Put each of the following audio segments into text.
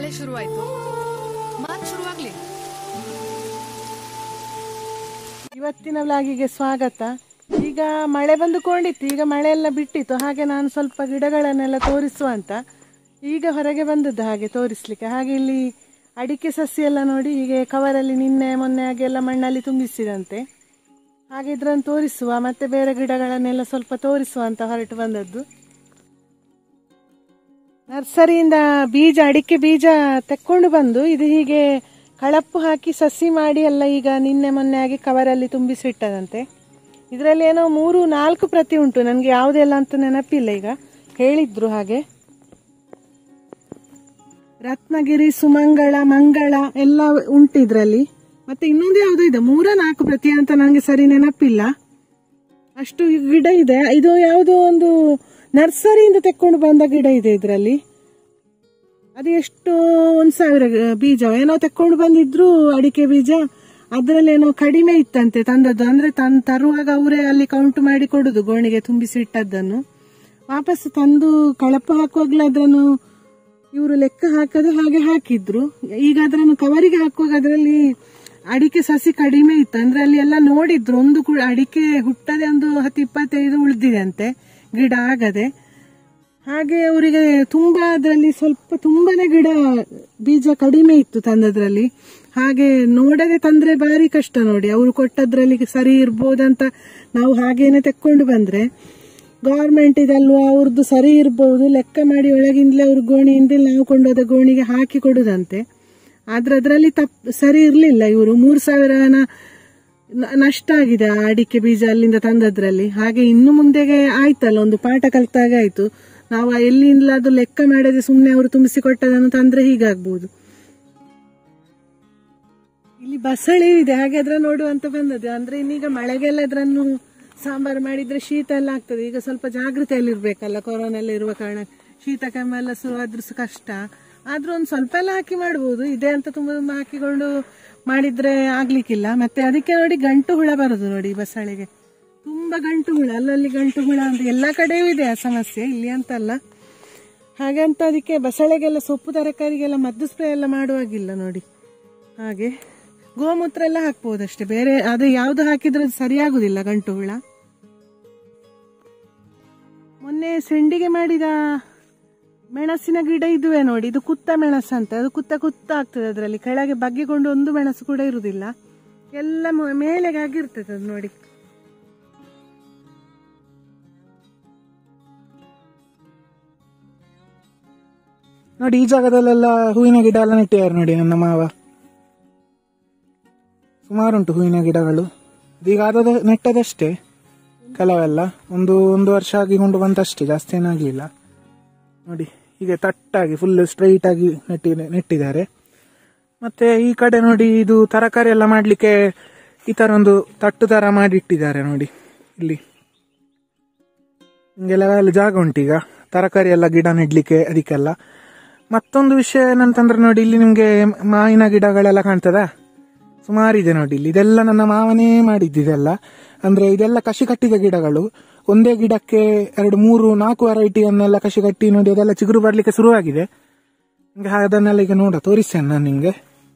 ಮಳೆ ಶುರುವಾಯ್ತು ಮಾತು ಶುರುವಾಗ್ಲಿ ಇವತ್ತಿನ ವ್ಲಾಗಿಗೆ ಸ್ವಾಗತ ಈಗ ಮಳೆ ಬಂದುಕೊಂಡಿತ್ತು ಈಗ ಮಳೆ ಎಲ್ಲ ಬಿಟ್ಟಿತ್ತು ಹಾಗೆ ನಾನು ಸ್ವಲ್ಪ ಗಿಡಗಳನ್ನೆಲ್ಲ ತೋರಿಸುವ ಅಂತ ಈಗ ಹೊರಗೆ ಬಂದದ್ದು ಹಾಗೆ ತೋರಿಸ್ಲಿಕ್ಕೆ ಹಾಗೆ ಇಲ್ಲಿ ಅಡಿಕೆ ಸಸಿ ಎಲ್ಲ ನೋಡಿ ಹೀಗೆ ಕವರಲ್ಲಿ ನಿನ್ನೆ ಮೊನ್ನೆ ಹಾಗೆ ಎಲ್ಲ ಮಣ್ಣಲ್ಲಿ ತುಂಬಿಸಿದಂತೆ ಹಾಗೆ ಇದ್ರನ್ನು ತೋರಿಸುವ ಮತ್ತೆ ಬೇರೆ ಗಿಡಗಳನ್ನೆಲ್ಲ ಸ್ವಲ್ಪ ತೋರಿಸುವ ಅಂತ ಹೊರಟು ಬಂದದ್ದು ನರ್ಸರಿಯಿಂದ ಬೀಜ ಅಡಿಕೆ ಬೀಜ ತೆಕ್ಕೊಂಡು ಬಂದು ಇದು ಹೀಗೆ ಕಳಪ್ಪು ಹಾಕಿ ಸಸಿ ಮಾಡಿ ಎಲ್ಲ ಈಗ ನಿನ್ನೆ ಮೊನ್ನೆ ಆಗಿ ಕವರಲ್ಲಿ ತುಂಬಿಸಿಟ್ಟದಂತೆ ಇದರಲ್ಲಿ ಏನೋ ಮೂರು ನಾಲ್ಕು ಪ್ರತಿ ಉಂಟು ನನಗೆ ಯಾವುದೆಲ್ಲ ಅಂತ ನೆನಪಿಲ್ಲ ಈಗ ಹೇಳಿದ್ರು ಹಾಗೆ ರತ್ನಗಿರಿ ಸುಮಂಗಳ ಮಂಗಳ ಎಲ್ಲ ಉಂಟು ಇದರಲ್ಲಿ ಮತ್ತೆ ಇನ್ನೊಂದು ಯಾವುದೋ ಇದೆ ಮೂರ ನಾಲ್ಕು ಪ್ರತಿ ಅಂತ ನನಗೆ ಸರಿ ನೆನಪಿಲ್ಲ ಅಷ್ಟು ಗಿಡ ಇದೆ ಇದು ಯಾವುದೋ ಒಂದು ನರ್ಸರಿಯಿಂದ ತೆಕ್ಕೊಂಡು ಬಂದ ಗಿಡ ಇದೆ ಇದರಲ್ಲಿ ಅದು ಎಷ್ಟು ಒಂದ್ ಸಾವಿರ ಗ- ಬೀಜ ಏನೋ ತೆಕ್ಕೊಂಡು ಬಂದಿದ್ರು ಅಡಿಕೆ ಬೀಜ ಅದ್ರಲ್ಲಿ ಏನೋ ಕಡಿಮೆ ಇತ್ತಂತೆ ತಂದದ್ದು ಅಂದ್ರೆ ತನ್ ತರುವಾಗ ಅವರೇ ಅಲ್ಲಿ ಕೌಂಟ್ ಮಾಡಿ ಕೊಡುದು ಗೋಣಿಗೆ ತುಂಬಿಸಿ ಇಟ್ಟದ್ದನ್ನು ವಾಪಸ್ ತಂದು ಕಳಪು ಹಾಕುವಾಗ್ಲೇ ಅದನ್ನು ಇವರು ಲೆಕ್ಕ ಹಾಕದೆ ಹಾಗೆ ಹಾಕಿದ್ರು ಈಗ ಅದನ್ನು ಕವರಿಗೆ ಹಾಕುವಾಗ ಅದರಲ್ಲಿ ಅಡಿಕೆ ಸಸಿ ಕಡಿಮೆ ಇತ್ತು ಅಂದ್ರೆ ಅಲ್ಲಿ ಎಲ್ಲ ನೋಡಿದ್ರು ಒಂದು ಕೂಡ ಅಡಿಕೆ ಹುಟ್ಟದೆ ಒಂದು ಹತ್ತು ಇಪ್ಪತ್ತೈದು ಉಳಿದಿದೆ ಅಂತೆ ಗಿಡ ಆಗದೆ ಹಾಗೆ ಅವರಿಗೆ ತುಂಬಾ ಅದರಲ್ಲಿ ಸ್ವಲ್ಪ ತುಂಬಾನೇ ಗಿಡ ಬೀಜ ಕಡಿಮೆ ಇತ್ತು ತಂದದ್ರಲ್ಲಿ ಹಾಗೆ ನೋಡದೆ ತಂದ್ರೆ ಭಾರಿ ಕಷ್ಟ ನೋಡಿ ಅವರು ಕೊಟ್ಟದ್ರಲ್ಲಿ ಸರಿ ಇರ್ಬೋದಂತ ನಾವು ಹಾಗೇನೆ ತೆಕ್ಕೊಂಡು ಬಂದ್ರೆ ಗೌರ್ಮೆಂಟ್ ಇದಲ್ವಾ ಅವ್ರದ್ದು ಸರಿ ಇರ್ಬೋದು ಲೆಕ್ಕ ಮಾಡಿ ಒಳಗಿಂದಲೇ ಅವ್ರ ಗೋಣಿಯಿಂದ ನಾವು ಕೊಂಡೋದ ಗೋಣಿಗೆ ಹಾಕಿ ಕೊಡುದಂತೆ ಆದ್ರೆ ಅದರಲ್ಲಿ ತಪ್ ಸರಿ ಇರ್ಲಿಲ್ಲ ಇವರು ಮೂರ್ ಸಾವಿರನ ನ- ನಷ್ಟ ಆಗಿದೆ ಆ ಅಡಿಕೆ ಬೀಜ ಅಲ್ಲಿಂದ ತಂದದ್ರಲ್ಲಿ ಹಾಗೆ ಇನ್ನು ಮುಂದೆಗೆ ಆಯ್ತಲ್ಲ ಒಂದು ಪಾಠ ಕಲ್ತಾಗ ಆಯ್ತು ನಾವು ಎಲ್ಲಿಂದಲಾದ್ರೂ ಲೆಕ್ಕ ಮಾಡದೆ ಸುಮ್ಮನೆ ಅವರು ತುಂಬಿಸಿ ಕೊಟ್ಟದನ್ನು ತಂದ್ರೆ ಹೀಗಾಗ್ಬೋದು ಇಲ್ಲಿ ಬಸಳೆ ಇದೆ ಹಾಗೆ ಅದ್ರ ನೋಡುವಂತ ಬಂದದ್ದು ಅಂದ್ರೆ ಇನ್ನೀಗ ಮಳೆಗೆಲ್ಲ ಅದ್ರನ್ನು ಸಾಂಬಾರು ಮಾಡಿದ್ರೆ ಶೀತ ಎಲ್ಲ ಆಗ್ತದೆ ಈಗ ಸ್ವಲ್ಪ ಜಾಗೃತಿಯಲ್ಲಿ ಇರ್ಬೇಕಲ್ಲ ಕೊರೋನಾ ಎಲ್ಲ ಇರುವ ಕಾರಣ ಶೀತ ಕೆಮ್ಮು ಎಲ್ಲ ಶುರು ಆದ್ರೂ ಸ ಕಷ್ಟ ಆದ್ರೂ ಒಂದು ಸ್ವಲ್ಪ ಎಲ್ಲ ಹಾಕಿ ಮಾಡ್ಬೋದು ಇದೆ ಅಂತ ತುಂಬಾ ತುಂಬಾ ಹಾಕಿಕೊಂಡು ಮಾಡಿದ್ರೆ ಆಗ್ಲಿಕ್ಕಿಲ್ಲ ಮತ್ತೆ ಅದಕ್ಕೆ ನೋಡಿ ಗಂಟು ಹುಳ ಬರುದು ನೋಡಿ ಬಸಳೆಗೆ ತುಂಬಾ ಗಂಟು ಹುಳ ಅಲ್ಲಲ್ಲಿ ಗಂಟು ಹುಳ ಅಂತ ಎಲ್ಲ ಕಡೆಯೂ ಇದೆ ಆ ಸಮಸ್ಯೆ ಇಲ್ಲಿ ಅಂತಲ್ಲ ಹಾಗಂತ ಅದಕ್ಕೆ ಬಸಳೆಗೆಲ್ಲ ಸೊಪ್ಪು ತರಕಾರಿಗೆಲ್ಲ ಮದ್ದು ಸ್ಪ್ರೇ ಎಲ್ಲ ಮಾಡುವಾಗಿಲ್ಲ ನೋಡಿ ಹಾಗೆ ಗೋಮೂತ್ರ ಎಲ್ಲ ಹಾಕ್ಬೋದಷ್ಟೇ ಬೇರೆ ಅದು ಯಾವ್ದು ಹಾಕಿದ್ರೆ ಅದು ಸರಿಯಾಗುದಿಲ್ಲ ಗಂಟು ಹುಳ ಮೊನ್ನೆ ಸೆಂಡಿಗೆ ಮಾಡಿದ ಮೆಣಸಿನ ಗಿಡ ಇದುವೆ ನೋಡಿ ಇದು ಕುತ್ತ ಮೆಣಸು ಅಂತ ಅದು ಕುತ್ತ ಕುತ್ತ ಆಗ್ತದೆ ಅದರಲ್ಲಿ ಕೆಳಗೆ ಬಗ್ಗಿಕೊಂಡು ಒಂದು ಮೆಣಸು ಕೂಡ ಇರುವುದಿಲ್ಲ ಎಲ್ಲ ಮೊ- ಮೇಲೆಗೆ ಆಗಿರ್ತದೆ ಅದು ನೋಡಿ ನೋಡಿ ಈ ಜಾಗದಲ್ಲೆಲ್ಲ ಹೂವಿನ ಗಿಡ ಎಲ್ಲ ನೆಟ್ಟಿದ್ದಾರೆ ನೋಡಿ ನನ್ನ ಮಾವ ಸುಮಾರುಂಟು ಹೂವಿನ ಗಿಡಗಳು ಇದೀಗ ಆದದ ನೆಟ್ಟದಷ್ಟೇ ಕೆಲವೆಲ್ಲ ಒಂದು ಒಂದು ವರ್ಷ ಆಗಿಕೊಂಡು ಬಂತಷ್ಟೇ ಜಾಸ್ತಿ ಏನಾಗಲಿಲ್ಲ ನೋಡಿ ಹೀಗೆ ತಟ್ಟಾಗಿ ಫುಲ್ ಸ್ಟ್ರೈಟ್ ಆಗಿ ನೆಟ್ಟಿ ನೆಟ್ಟಿದ್ದಾರೆ ಮತ್ತೆ ಈ ಕಡೆ ನೋಡಿ ಇದು ತರಕಾರಿ ಎಲ್ಲ ಮಾಡ್ಲಿಕ್ಕೆ ಈ ತರ ಒಂದು ತಟ್ಟು ತರ ಮಾಡಿ ಇಟ್ಟಿದ್ದಾರೆ ನೋಡಿ ಇಲ್ಲಿ ಹಿಂಗೆಲ್ಲ ಅಲ್ಲಿ ಜಾಗ ಉಂಟೀಗ ತರಕಾರಿ ಎಲ್ಲ ಗಿಡ ನೆಡ್ಲಿಕ್ಕೆ ಅದಕ್ಕೆಲ್ಲ ಮತ್ತೊಂದು ವಿಷಯ ಏನಂತಂದ್ರೆ ನೋಡಿ ಇಲ್ಲಿ ನಿಮ್ಗೆ ಮಾವಿನ ಗಿಡಗಳೆಲ್ಲ ಕಾಣ್ತದ ಸುಮಾರಿದೆ ನೋಡಿ ಇಲ್ಲಿ ಇದೆಲ್ಲ ನನ್ನ ಮಾವನೇ ಮಾಡಿದ್ದಿದೆಲ್ಲ ಅಂದ್ರೆ ಇದೆಲ್ಲ ಕಸಿ ಕಟ್ಟಿದ ಗಿಡಗಳು ಒಂದೇ ಗಿಡಕ್ಕೆ ಎರಡು ಮೂರು ನಾಲ್ಕು ವೆರೈಟಿಯನ್ನೆಲ್ಲ ಕಸಿ ಕಟ್ಟಿ ನೋಡಿ ಅದೆಲ್ಲ ಚಿಗುರು ಬರ್ಲಿಕ್ಕೆ ಶುರುವಾಗಿದೆ ನಿಮ್ಗೆ ಅದನ್ನೆಲ್ಲ ಈಗ ನೋಡ ತೋರಿಸ್ತೇನೆ ನಾನು ನಿಮ್ಗೆ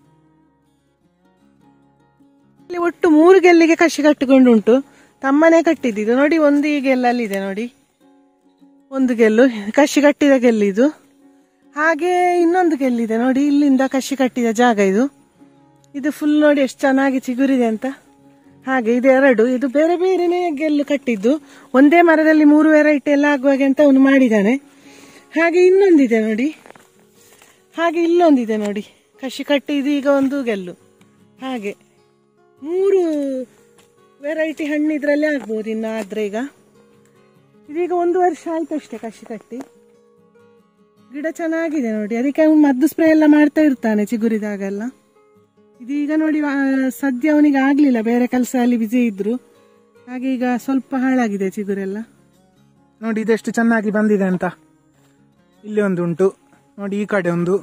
ಇಲ್ಲಿ ಒಟ್ಟು ಮೂರು ಗೆಲ್ಲಿಗೆ ಕಸಿ ಕಟ್ಟಿಕೊಂಡು ಉಂಟು ತಮ್ಮನೇ ಕಟ್ಟಿದ್ದು ನೋಡಿ ಒಂದು ಈ ಗೆಲ್ಲಲ್ಲಿದೆ ನೋಡಿ ಒಂದು ಗೆಲ್ಲು ಕಸಿ ಕಟ್ಟಿದ ಗೆಲ್ಲಿದು ಹಾಗೆ ಇನ್ನೊಂದು ಗೆಲ್ಲಿದೆ ನೋಡಿ ಇಲ್ಲಿಂದ ಕಸಿ ಕಟ್ಟಿದ ಜಾಗ ಇದು ಇದು ಫುಲ್ ನೋಡಿ ಎಷ್ಟು ಚೆನ್ನಾಗಿ ಚಿಗುರಿದೆ ಅಂತ ಹಾಗೆ ಇದು ಎರಡು ಇದು ಬೇರೆ ಬೇರೆನೇ ಗೆಲ್ಲು ಕಟ್ಟಿದ್ದು ಒಂದೇ ಮರದಲ್ಲಿ ಮೂರು ವೆರೈಟಿ ಎಲ್ಲ ಆಗುವಾಗೆ ಅಂತ ಅವನು ಮಾಡಿದ್ದಾನೆ ಹಾಗೆ ಇನ್ನೊಂದಿದೆ ನೋಡಿ ಹಾಗೆ ಇಲ್ಲೊಂದಿದೆ ನೋಡಿ ಕಸಿ ಕಟ್ಟಿದ್ದು ಈಗ ಒಂದು ಗೆಲ್ಲು ಹಾಗೆ ಮೂರು ವೆರೈಟಿ ಹಣ್ಣು ಇದರಲ್ಲೇ ಆಗ್ಬೋದು ಇನ್ನು ಆದ್ರೆ ಈಗ ಇದೀಗ ಒಂದು ವರ್ಷ ಆಯ್ತು ಅಷ್ಟೇ ಕಸಿ ಕಟ್ಟಿ ಗಿಡ ಚೆನ್ನಾಗಿದೆ ನೋಡಿ ಅದಕ್ಕೆ ಅವನು ಮದ್ದು ಸ್ಪ್ರೇ ಎಲ್ಲ ಮಾಡ್ತಾ ಇರ್ತಾನೆ ಚಿಗುರಿದಾಗೆಲ್ಲ ಇದೀಗ ನೋಡಿ ಆ, ಸದ್ಯ ಅವನಿಗೆ ಆಗ್ಲಿಲ್ಲ ಬೇರೆ ಕೆಲಸ ಅಲ್ಲಿ ಬಿಜಿ ಇದ್ರು ಹಾಗೆ ಈಗ ಸ್ವಲ್ಪ ಹಾಳಾಗಿದೆ ಚಿಗುರೆಲ್ಲ ನೋಡಿ ಇದೆಷ್ಟು ಚೆನ್ನಾಗಿ ಬಂದಿದೆ ಅಂತ ಇಲ್ಲಿ ಒಂದು ಉಂಟು ನೋಡಿ ಈ ಕಡೆ ಒಂದು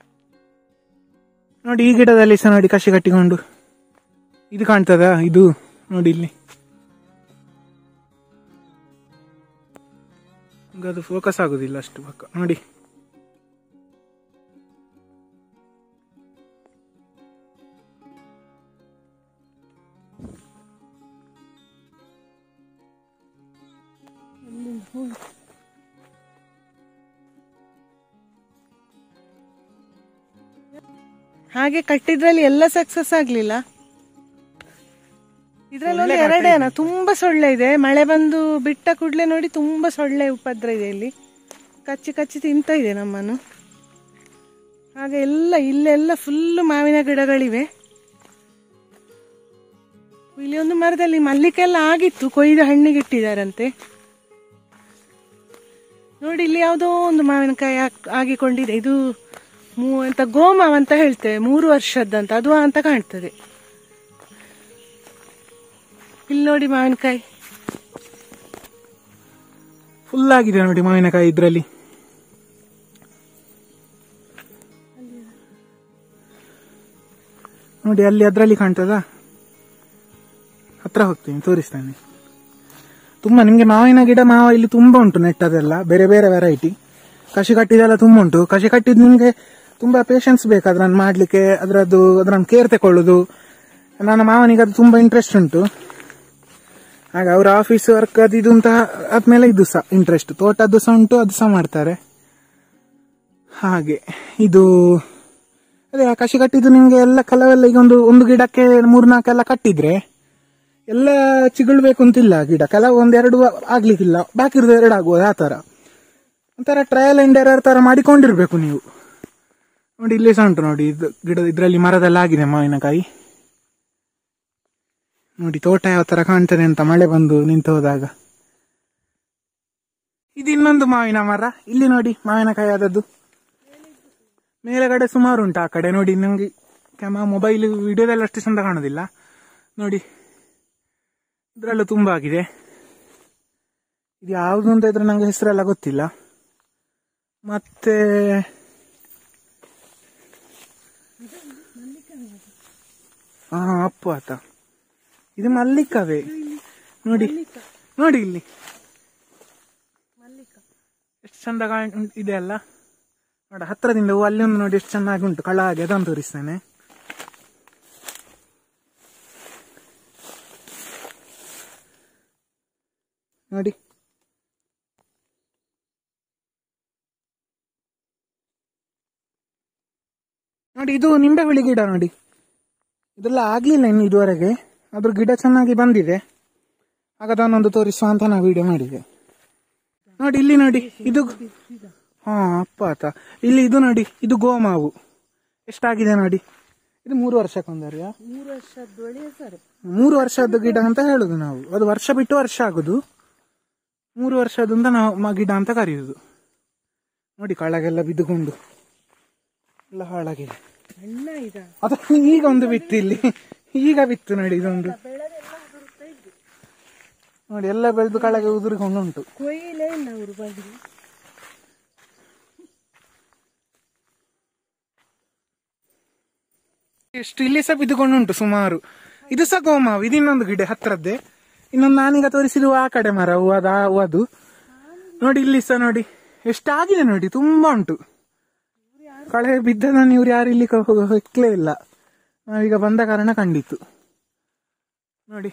ನೋಡಿ ಈ ಗಿಡದಲ್ಲಿ ಸಹ ನೋಡಿ ಕಸಿ ಕಟ್ಟಿಕೊಂಡು ಇದು ಕಾಣ್ತದ ಇದು ನೋಡಿ ಇಲ್ಲಿ ಈಗ ಅದು ಫೋಕಸ್ ಆಗುದಿಲ್ಲ ಅಷ್ಟು ಪಕ್ಕ ನೋಡಿ ಹಾಗೆ ಕಟ್ಟಿದ್ರಲ್ಲಿ ಎಲ್ಲ ಸಕ್ಸಸ್ ಆಗ್ಲಿಲ್ಲ ಇದ್ರಲ್ಲಿ ಒಂದು ಎರಡೇನ ತುಂಬಾ ಸೊಳ್ಳೆ ಇದೆ ಮಳೆ ಬಂದು ಬಿಟ್ಟ ಕೂಡ್ಲೆ ನೋಡಿ ತುಂಬಾ ಸೊಳ್ಳೆ ಉಪದ್ರ ಇದೆ ಇಲ್ಲಿ ಕಚ್ಚಿ ಕಚ್ಚಿ ತಿಂತ ಇದೆ ನಮ್ಮನ್ನು ಹಾಗೆ ಎಲ್ಲ ಇಲ್ಲೆಲ್ಲ ಫುಲ್ ಮಾವಿನ ಗಿಡಗಳಿವೆ ಇಲ್ಲಿ ಒಂದು ಮರದಲ್ಲಿ ಮಲ್ಲಿಕೆಲ್ಲ ಆಗಿತ್ತು ಕೊಯ್ದು ಹಣ್ಣಿಗೆ ಇಟ್ಟಿದ್ದಾರಂತೆ ನೋಡಿ ಇಲ್ಲಿ ಯಾವುದೋ ಒಂದು ಮಾವಿನಕಾಯಿ ಹಾಕ್- ಆಗಿಕೊಂಡಿದೆ ಇದು ಮೂ ಎಂತ ಗೋಮಾವ್ ಅಂತ ಹೇಳ್ತೇವೆ ಮೂರು ವರ್ಷದ್ದಂತ ಅದು ಅಂತ ಕಾಣ್ತದೆ ಇಲ್ಲಿ ನೋಡಿ ಮಾವಿನಕಾಯಿ ಫುಲ್ ಆಗಿದೆ ನೋಡಿ ಮಾವಿನಕಾಯಿ ಇದ್ರಲ್ಲಿ ನೋಡಿ ಅಲ್ಲಿ ಅದ್ರಲ್ಲಿ ಕಾಣ್ತದ ಹತ್ರ ಹೋಗ್ತೀನಿ ತೋರಿಸ್ತೇನೆ ತುಂಬಾ ನಿಮ್ಗೆ ಮಾವಿನ ಗಿಡ ಮಾವ ಇಲ್ಲಿ ತುಂಬಾ ಉಂಟು ನೆಟ್ಟದೆಲ್ಲ ಬೇರೆ ಬೇರೆ ವೆರೈಟಿ ಕಸಿ ಕಟ್ಟಿದೆಲ್ಲ ತುಂಬಾ ಉಂಟು ಕಸಿ ಕಟ್ಟಿದ್ ನಿಮ್ಗೆ ತುಂಬಾ ಪೇಷನ್ಸ್ ಬೇಕು ಅದ್ರನ್ನ ಮಾಡ್ಲಿಕ್ಕೆ ಅದ್ರದ್ದು ಅದ್ರನ್ನ ಕೇರ್ ತಕೊಳ್ಳುದು ನನ್ನ ಮಾವನಿಗೆ ಅದು ತುಂಬಾ ಇಂಟ್ರೆಸ್ಟ್ ಉಂಟು ಆಗ ಅವ್ರ ಆಫೀಸ್ ವರ್ಕ್ ಅದು ಇದು ಅಂತ ಆದ್ಮೇಲೆ ಇದು ಸಹ ಇಂಟ್ರೆಸ್ಟ್ ತೋಟದ್ದು ಸಹ ಉಂಟು ಅದು ಸಹ ಮಾಡ್ತಾರೆ ಹಾಗೆ ಇದು ಅದೇ ಆ ಕಸಿ ಕಟ್ಟಿದ್ದು ನಿಮ್ಗೆ ಎಲ್ಲ ಕೆಲವೆಲ್ಲ ಈಗ ಒಂದು ಒಂದು ಗಿಡಕ್ಕೆ ಮೂರ್ನಾಲ್ಕೆಲ್ಲ ಕಟ್ಟಿದ್ರೆ ಎಲ್ಲ ಚಿಗುಳ್ಬೇಕು ಅಂತಿಲ್ಲ ಗಿಡ ಕೆಲವು ಒಂದೆರಡು ಆಗ್ಲಿಕ್ಕಿಲ್ಲ ಬಾಕಿ ಇರೋದು ಎರಡು ಆಗ್ಬೋದು ಆ ತರ ಒಂಥರ ಟ್ರಯಲ್ ಅಂಡ್ ಎರರ್ ತರ ಮಾಡಿಕೊಂಡಿರ್ಬೇಕು ನೀವು ನೋಡಿ ಇಲ್ಲಿ ಸಹ ಉಂಟು ನೋಡಿ ಇದು ಗಿಡ ಇದ್ರಲ್ಲಿ ಮರದೆಲ್ಲ ಆಗಿದೆ ಮಾವಿನಕಾಯಿ ನೋಡಿ ತೋಟ ಯಾವ ತರ ಕಾಣ್ತದೆ ಅಂತ ಮಳೆ ಬಂದು ನಿಂತು ಹೋದಾಗ ಇದು ಇನ್ನೊಂದು ಮಾವಿನ ಮರ ಇಲ್ಲಿ ನೋಡಿ ಮಾವಿನಕಾಯಿ ಆದದ್ದು ಮೇಲೆಗಡೆ ಸುಮಾರು ಉಂಟು ಆ ಕಡೆ ನೋಡಿ ನಂಗೆ ಕ್ಯಾಮ ಮೊಬೈಲ್ ವಿಡಿಯೋದಲ್ಲಿ ಅಷ್ಟು ಚಂದ ಕಾಣೋದಿಲ್ಲ ನೋಡಿ ಇದ್ರಲ್ಲೂ ತುಂಬಾ ಆಗಿದೆ ಇದು ಯಾವುದು ಅಂತ ಇದ್ರೆ ನಂಗೆ ಹೆಸರೆಲ್ಲ ಗೊತ್ತಿಲ್ಲ ಮತ್ತೆ ಹಾ ಅಪ್ಪು ಆತ ಇದು ಮಲ್ಲಿಕವೇ ನೋಡಿ ನೋಡಿ ಇಲ್ಲಿ ಎಷ್ಟು ಚಂದ ಕಾಣ್ ಇದೆ ಅಲ್ಲ ನೋಡ ಹತ್ರದಿಂದ ಹೂ ಅಲ್ಲಿ ಒಂದು ನೋಡಿ ಎಷ್ಟು ಚೆನ್ನಾಗಿ ಉಂಟು ಕಳ ಹಾಗೆ ಅದನ್ನು ತೋರಿಸ್ತೇನೆ ನೋಡಿ ನೋಡಿ ಇದು ನಿಂಬೆ ಹುಳಿ ಗಿಡ ನೋಡಿ ಇದೆಲ್ಲ ಆಗ್ಲಿಲ್ಲ ಇನ್ನು ಇದುವರೆಗೆ ಅದ್ರ ಗಿಡ ಚೆನ್ನಾಗಿ ಬಂದಿದೆ ಆಗ ಅದನ್ನೊಂದು ತೋರಿಸುವ ಅಂತ ನಾ ವಿಡಿಯೋ ಮಾಡಿದೆ ನೋಡಿ ಇಲ್ಲಿ ನೋಡಿ ಇದು ಹಾ ಅಪ್ಪ ಆತ ಇಲ್ಲಿ ಇದು ನೋಡಿ ಇದು ಗೋಮಾವು ಎಷ್ಟಾಗಿದೆ ನೋಡಿ ಇದು ಮೂರು ವರ್ಷಕ್ಕೊಂದರಿಯ ಮೂರು ವರ್ಷದ ಒಳ್ಳೆಯ ಸರ್ ಮೂರು ವರ್ಷದ ಗಿಡ ಅಂತ ಹೇಳುದು ನಾವು ಅದು ವರ್ಷ ಬಿಟ್ಟು ವರ್ಷ ಆಗುದು ಮೂರು ವರ್ಷದಿಂದ ನಾವು ಮ- ಗಿಡ ಅಂತ ಕರೆಯುದು ನೋಡಿ ಕಳಗೆಲ್ಲ ಬಿದ್ದುಕೊಂಡು ಎಲ್ಲ ಹಾಳಾಗಿದೆ ಅಣ್ಣ ಇದ ಅದು ಈಗ ಒಂದು ಬಿತ್ತು ಇಲ್ಲಿ ಈಗ ಬಿತ್ತು ನೋಡಿ ಇದೊಂದು ನೋಡಿ ಎಲ್ಲ ಬೆಳೆದು ಕಳಗೆ ಉದುರಿಕೊಂಡು ಉಂಟು ಕೊಯ್ಲೇ ಇಲ್ಲ ಅವರು ಬಂದು ಎಷ್ಟು ಇಲ್ಲಿ ಸಹ ಬಿದ್ದುಕೊಂಡು ಉಂಟು ಸುಮಾರು ಇದು ಸಹ ಗೋಮಾವು ಇದು ಇನ್ನೊಂದು ಗಿಡ ಹತ್ರದ್ದೇ ಇನ್ನೊಂದು ನಾನೀಗ ತೋರಿಸಿರುವ ಆ ಕಡೆ ಮರ ಹೂ ಅದು ಆ ಹೂ ಅದು ನೋಡಿ ಇಲ್ಲಿ ಸಹ ನೋಡಿ ಎಷ್ಟಾಗಿದೆ ನೋಡಿ ತುಂಬಾ ಉಂಟು ಕಳೆ ಬಿದ್ದದನ್ನು ಇವ್ರು ಯಾರು ಇಲ್ಲಿ ಹೊಕ್ಲೇ ಇಲ್ಲ ನಾವೀಗ ಬಂದ ಕಾರಣ ಕಂಡಿತ್ತು ನೋಡಿ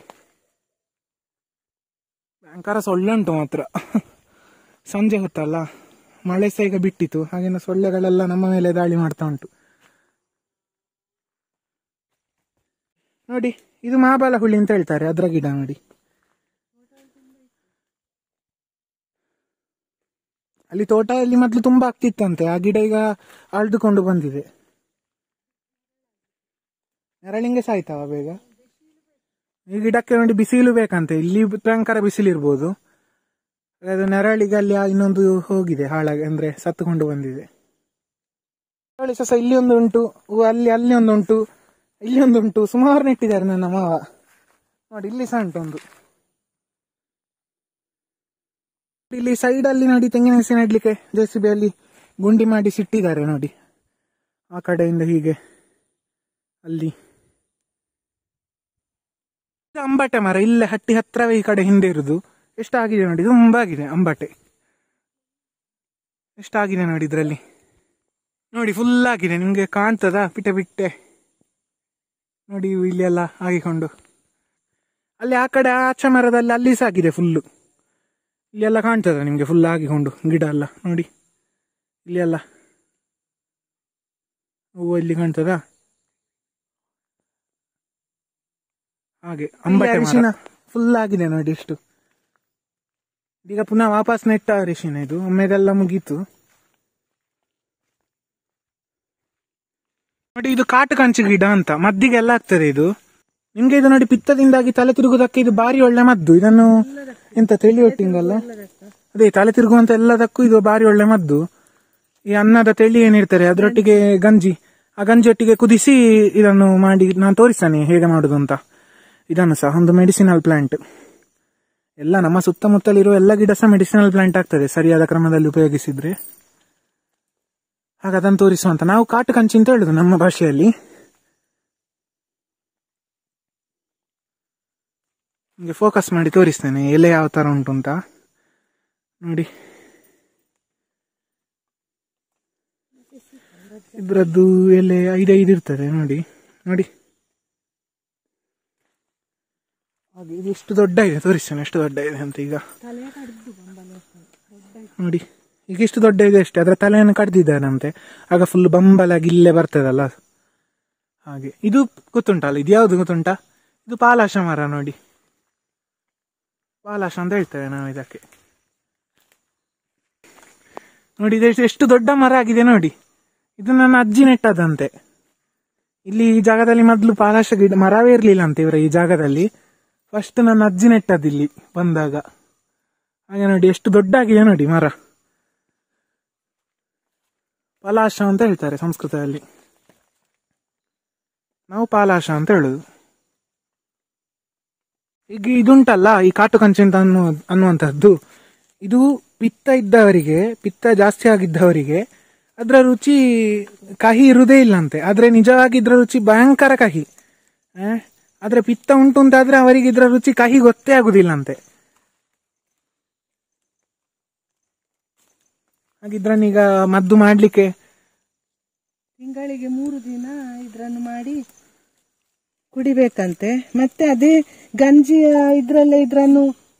ಭಯಂಕರ ಸೊಳ್ಳೆ ಉಂಟು ಮಾತ್ರ ಸಂಜೆ ಹೊತ್ತಲ್ಲ ಮಳೆ ಸಹ ಈಗ ಬಿಟ್ಟಿತ್ತು ಹಾಗೇನ ಸೊಳ್ಳೆಗಳೆಲ್ಲ ನಮ್ಮ ಮೇಲೆ ದಾಳಿ ಮಾಡ್ತಾ ಉಂಟು ನೋಡಿ ಇದು ಮಹಾಬಲ ಹುಳಿ ಅಂತ ಹೇಳ್ತಾರೆ ಅದ್ರ ಗಿಡ ನೋಡಿ ಅಲ್ಲಿ ತೋಟದಲ್ಲಿ ಮೊದಲು ತುಂಬಾ ಆಗ್ತಿತ್ತಂತೆ ಆ ಗಿಡ ಈಗ ಅಳ್ದುಕೊಂಡು ಬಂದಿದೆ ನೆರಳಿಂಗೆ ಸಾಯ್ತಾವ ಬೇಗ ಈ ಗಿಡಕ್ಕೆ ನೋಡಿ ಬಿಸಿಲು ಬೇಕಂತೆ ಇಲ್ಲಿ ಭಯಂಕರ ಬಿಸಿಲಿರ್ಬೋದು ಅದು ನೆರಳಿಗೆ ಅಲ್ಲಿ ಆ ಇನ್ನೊಂದು ಹೋಗಿದೆ ಹಾಳಾಗಿ ಅಂದ್ರೆ ಸತ್ತುಕೊಂಡು ಬಂದಿದೆ ನೆರಳಿ ಸಹ ಇಲ್ಲಿ ಒಂದು ಉಂಟು ಹೂ ಅಲ್ಲಿ ಅಲ್ಲಿ ಒಂದು ಉಂಟು ಇಲ್ಲಿ ಒಂದು ಉಂಟು ಸುಮಾರು ನೆಟ್ಟಿದ್ದಾರೆ ನನ್ನ ಮಾವ ನೋಡಿ ಇಲ್ಲಿ ಸಹ ಉಂಟು ಒಂದು ಇಲ್ಲಿ ಸೈಡ್ ಅಲ್ಲಿ ನೋಡಿ ತೆಂಗಿನ ಸಸಿ ನೆಡ್ಲಿಕ್ಕೆ ಜೆ ಸಿ ಬಿ ಅಲ್ಲಿ ಗುಂಡಿ ಮಾಡಿ ಸಿಟ್ಟಿದ್ದಾರೆ ನೋಡಿ ಆ ಕಡೆಯಿಂದ ಹೀಗೆ ಅಲ್ಲಿ ಇದು ಅಂಬಟೆ ಮರ ಇಲ್ಲೇ ಹಟ್ಟಿ ಹತ್ರವೇ ಈ ಕಡೆ ಹಿಂದೆ ಇರುದು ಎಷ್ಟಾಗಿದೆ ನೋಡಿ ತುಂಬಾ ಆಗಿದೆ ಅಂಬಟೆ ಎಷ್ಟಾಗಿದೆ ನೋಡಿ ಇದರಲ್ಲಿ ನೋಡಿ ಫುಲ್ ಆಗಿದೆ ನಿಮ್ಗೆ ಕಾಣ್ತದ ಪಿಟೆ ಬಿಟ್ಟೆ ನೋಡಿ ಇವು ಇಲ್ಲೆಲ್ಲ ಆಗಿಕೊಂಡು ಅಲ್ಲಿ ಆ ಕಡೆ ಆಚೆ ಮರದಲ್ಲಿ ಅಲ್ಲಿ ಸಹ ಆಗಿದೆ ಫುಲ್ಲು ಇಲ್ಲಿ ಎಲ್ಲ ಕಾಣ್ತದ ನಿಮಗೆ ಫುಲ್ ಆಗಿಕೊಂಡು ಗಿಡ ಎಲ್ಲ ನೋಡಿ ಇಲ್ಲಿ ಎಲ್ಲ ಹೂವು ಇಲ್ಲಿ ಕಾಣ್ತದ ಹಾಗೆ ಅಂಬಟೆ ಅರಿಶಿನ ಫುಲ್ ಆಗಿದೆ ನೋಡಿ ಎಷ್ಟು ಈಗ ಪುನಃ ವಾಪಸ್ ನೆಟ್ಟ ಅರಿಶಿನ ಇದು ಒಮ್ಮೆದೆಲ್ಲ ಮುಗೀತು ನೋಡಿ ಇದು ಕಾಟು ಕಂಚು ಗಿಡ ಅಂತ ಮದ್ದಿಗೆಲ್ಲ ಆಗ್ತದೆ ಇದು ನಿಮ್ಗೆ ಇದು ನೋಡಿ ಪಿತ್ತದಿಂದಾಗಿ ತಲೆ ತಿರುಗುದಕ್ಕೆ ಇದು ಬಾರಿ ಒಳ್ಳೆ ಮದ್ದು ಇದನ್ನು ಎಂತ ತಿಳಿ ಒಟ್ಟಿಂಗಲ್ಲ ಅದೇ ತಲೆ ತಿರುಗುವಂತ ಎಲ್ಲದಕ್ಕೂ ಇದು ಬಾರಿ ಒಳ್ಳೆ ಮದ್ದು ಈ ಅನ್ನದ ತೆಳಿ ಏನಿರ್ತಾರೆ ಅದರೊಟ್ಟಿಗೆ ಗಂಜಿ ಆ ಗಂಜಿ ಒಟ್ಟಿಗೆ ಕುದಿಸಿ ಇದನ್ನು ಮಾಡಿ ನಾನು ತೋರಿಸ್ತಾನೆ ಹೇಗೆ ಮಾಡುದು ಅಂತ ಇದನ್ನು ಸಹ ಒಂದು ಮೆಡಿಸಿನಲ್ ಪ್ಲಾಂಟ್ ಎಲ್ಲ ನಮ್ಮ ಸುತ್ತಮುತ್ತಲಿರುವ ಎಲ್ಲ ಗಿಡ ಸಹ ಮೆಡಿಸಿನಲ್ ಪ್ಲಾಂಟ್ ಆಗ್ತದೆ ಸರಿಯಾದ ಕ್ರಮದಲ್ಲಿ ಉಪಯೋಗಿಸಿದ್ರೆ ಹಾಗೆ ಅದನ್ನು ತೋರಿಸುವಂತ ನಾವು ಕಾಟು ಕಂಚಿ ಅಂತ ಹೇಳುದು ನಮ್ಮ ಭಾಷೆಯಲ್ಲಿ ನಿಮಗೆ ಫೋಕಸ್ ಮಾಡಿ ತೋರಿಸ್ತೇನೆ ಎಲೆ ಯಾವ ತರ ಉಂಟು ಅಂತ ನೋಡಿ ಇದ್ರದ್ದು ಎಲೆ ಐದೈದು ಇರ್ತದೆ ನೋಡಿ ನೋಡಿ ಹಾಗೆ ಇದು ಎಷ್ಟು ದೊಡ್ಡ ಇದೆ ತೋರಿಸ್ತೇನೆ ಎಷ್ಟು ದೊಡ್ಡ ಇದೆ ಅಂತ ಈಗ ನೋಡಿ ಈಗ ಇಷ್ಟು ದೊಡ್ಡ ಇದೆ ಅಷ್ಟೇ ಅದರ ತಲೆಯನ್ನು ಕಡ್ದಿದ್ದಾನಂತೆ ಆಗ ಫುಲ್ ಬಂಬಲಾಗಿ ಇಲ್ಲೇ ಬರ್ತದಲ್ಲ ಹಾಗೆ ಇದು ಗೊತ್ತುಂಟಲ್ಲ ಇದು ಯಾವುದು ಗೊತ್ತುಂಟಾ ಇದು ಪಾಲಾಶ ಮರ ನೋಡಿ ಪಾಲಾಶ ಅಂತ ಹೇಳ್ತೇವೆ ನಾವು ಇದಕ್ಕೆ ನೋಡಿ ಇದು ಎಷ್ಟು- ಎಷ್ಟು ದೊಡ್ಡ ಮರ ಆಗಿದೆ ನೋಡಿ ಇದು ನನ್ನ ಅಜ್ಜಿ ನೆಟ್ಟದಂತೆ ಇಲ್ಲಿ ಈ ಜಾಗದಲ್ಲಿ ಮೊದಲು ಪಾಲಾಶ ಗಿಡ ಮರವೇ ಇರ್ಲಿಲ್ಲ ಅಂತ ಇವರ ಈ ಜಾಗದಲ್ಲಿ ಫಸ್ಟ್ ನನ್ನ ಅಜ್ಜಿ ನೆಟ್ಟದ್ದು ಇಲ್ಲಿ ಬಂದಾಗ ಹಾಗೆ ನೋಡಿ ಎಷ್ಟು ದೊಡ್ಡ ಆಗಿದೆ ನೋಡಿ ಮರ ಪಲಾಶ ಅಂತ ಹೇಳ್ತಾರೆ ಸಂಸ್ಕೃತದಲ್ಲಿ ನಾವು ಪಾಲಾಶ ಅಂತ ಹೇಳುದು ಈಗ ಇದುಂಟಲ್ಲ ಈ ಕಾಟು ಕಂಚು ಅಂತ ಅನ್ನುವ ಅನ್ನುವಂಥದ್ದು ಇದು ಪಿತ್ತ ಇದ್ದವರಿಗೆ ಪಿತ್ತ ಜಾಸ್ತಿ ಆಗಿದ್ದವರಿಗೆ ಅದರ ರುಚಿ ಕಹಿ ಇರುವುದೇ ಇಲ್ಲಂತೆ ಆದ್ರೆ ನಿಜವಾಗಿ ಇದ್ರ ರುಚಿ ಭಯಂಕರ ಕಹಿ ಆ? ಆದ್ರೆ ಪಿತ್ತ ಉಂಟು ಅಂತಾದ್ರೆ ಅವರಿಗೆ ಇದ್ರ ರುಚಿ ಕಹಿ ಗೊತ್ತೇ ಆಗುದಿಲ್ಲಂತೆ ಹಾಗಿದ್ರನ್ನೀಗ ಮದ್ದು ಮಾಡ್ಲಿಕ್ಕೆ ತಿಂಗಳಿಗೆ ಮೂರು ದಿನ ಇದ್ರನ್ನು ಮಾಡಿ ಕುಡಿಬೇಕಂತೆ ಮತ್ತೆ ಅದೇ ಗಂಜಿಯ ಇದ್ರಲ್ಲೇ ಇದ್ರನ್ನು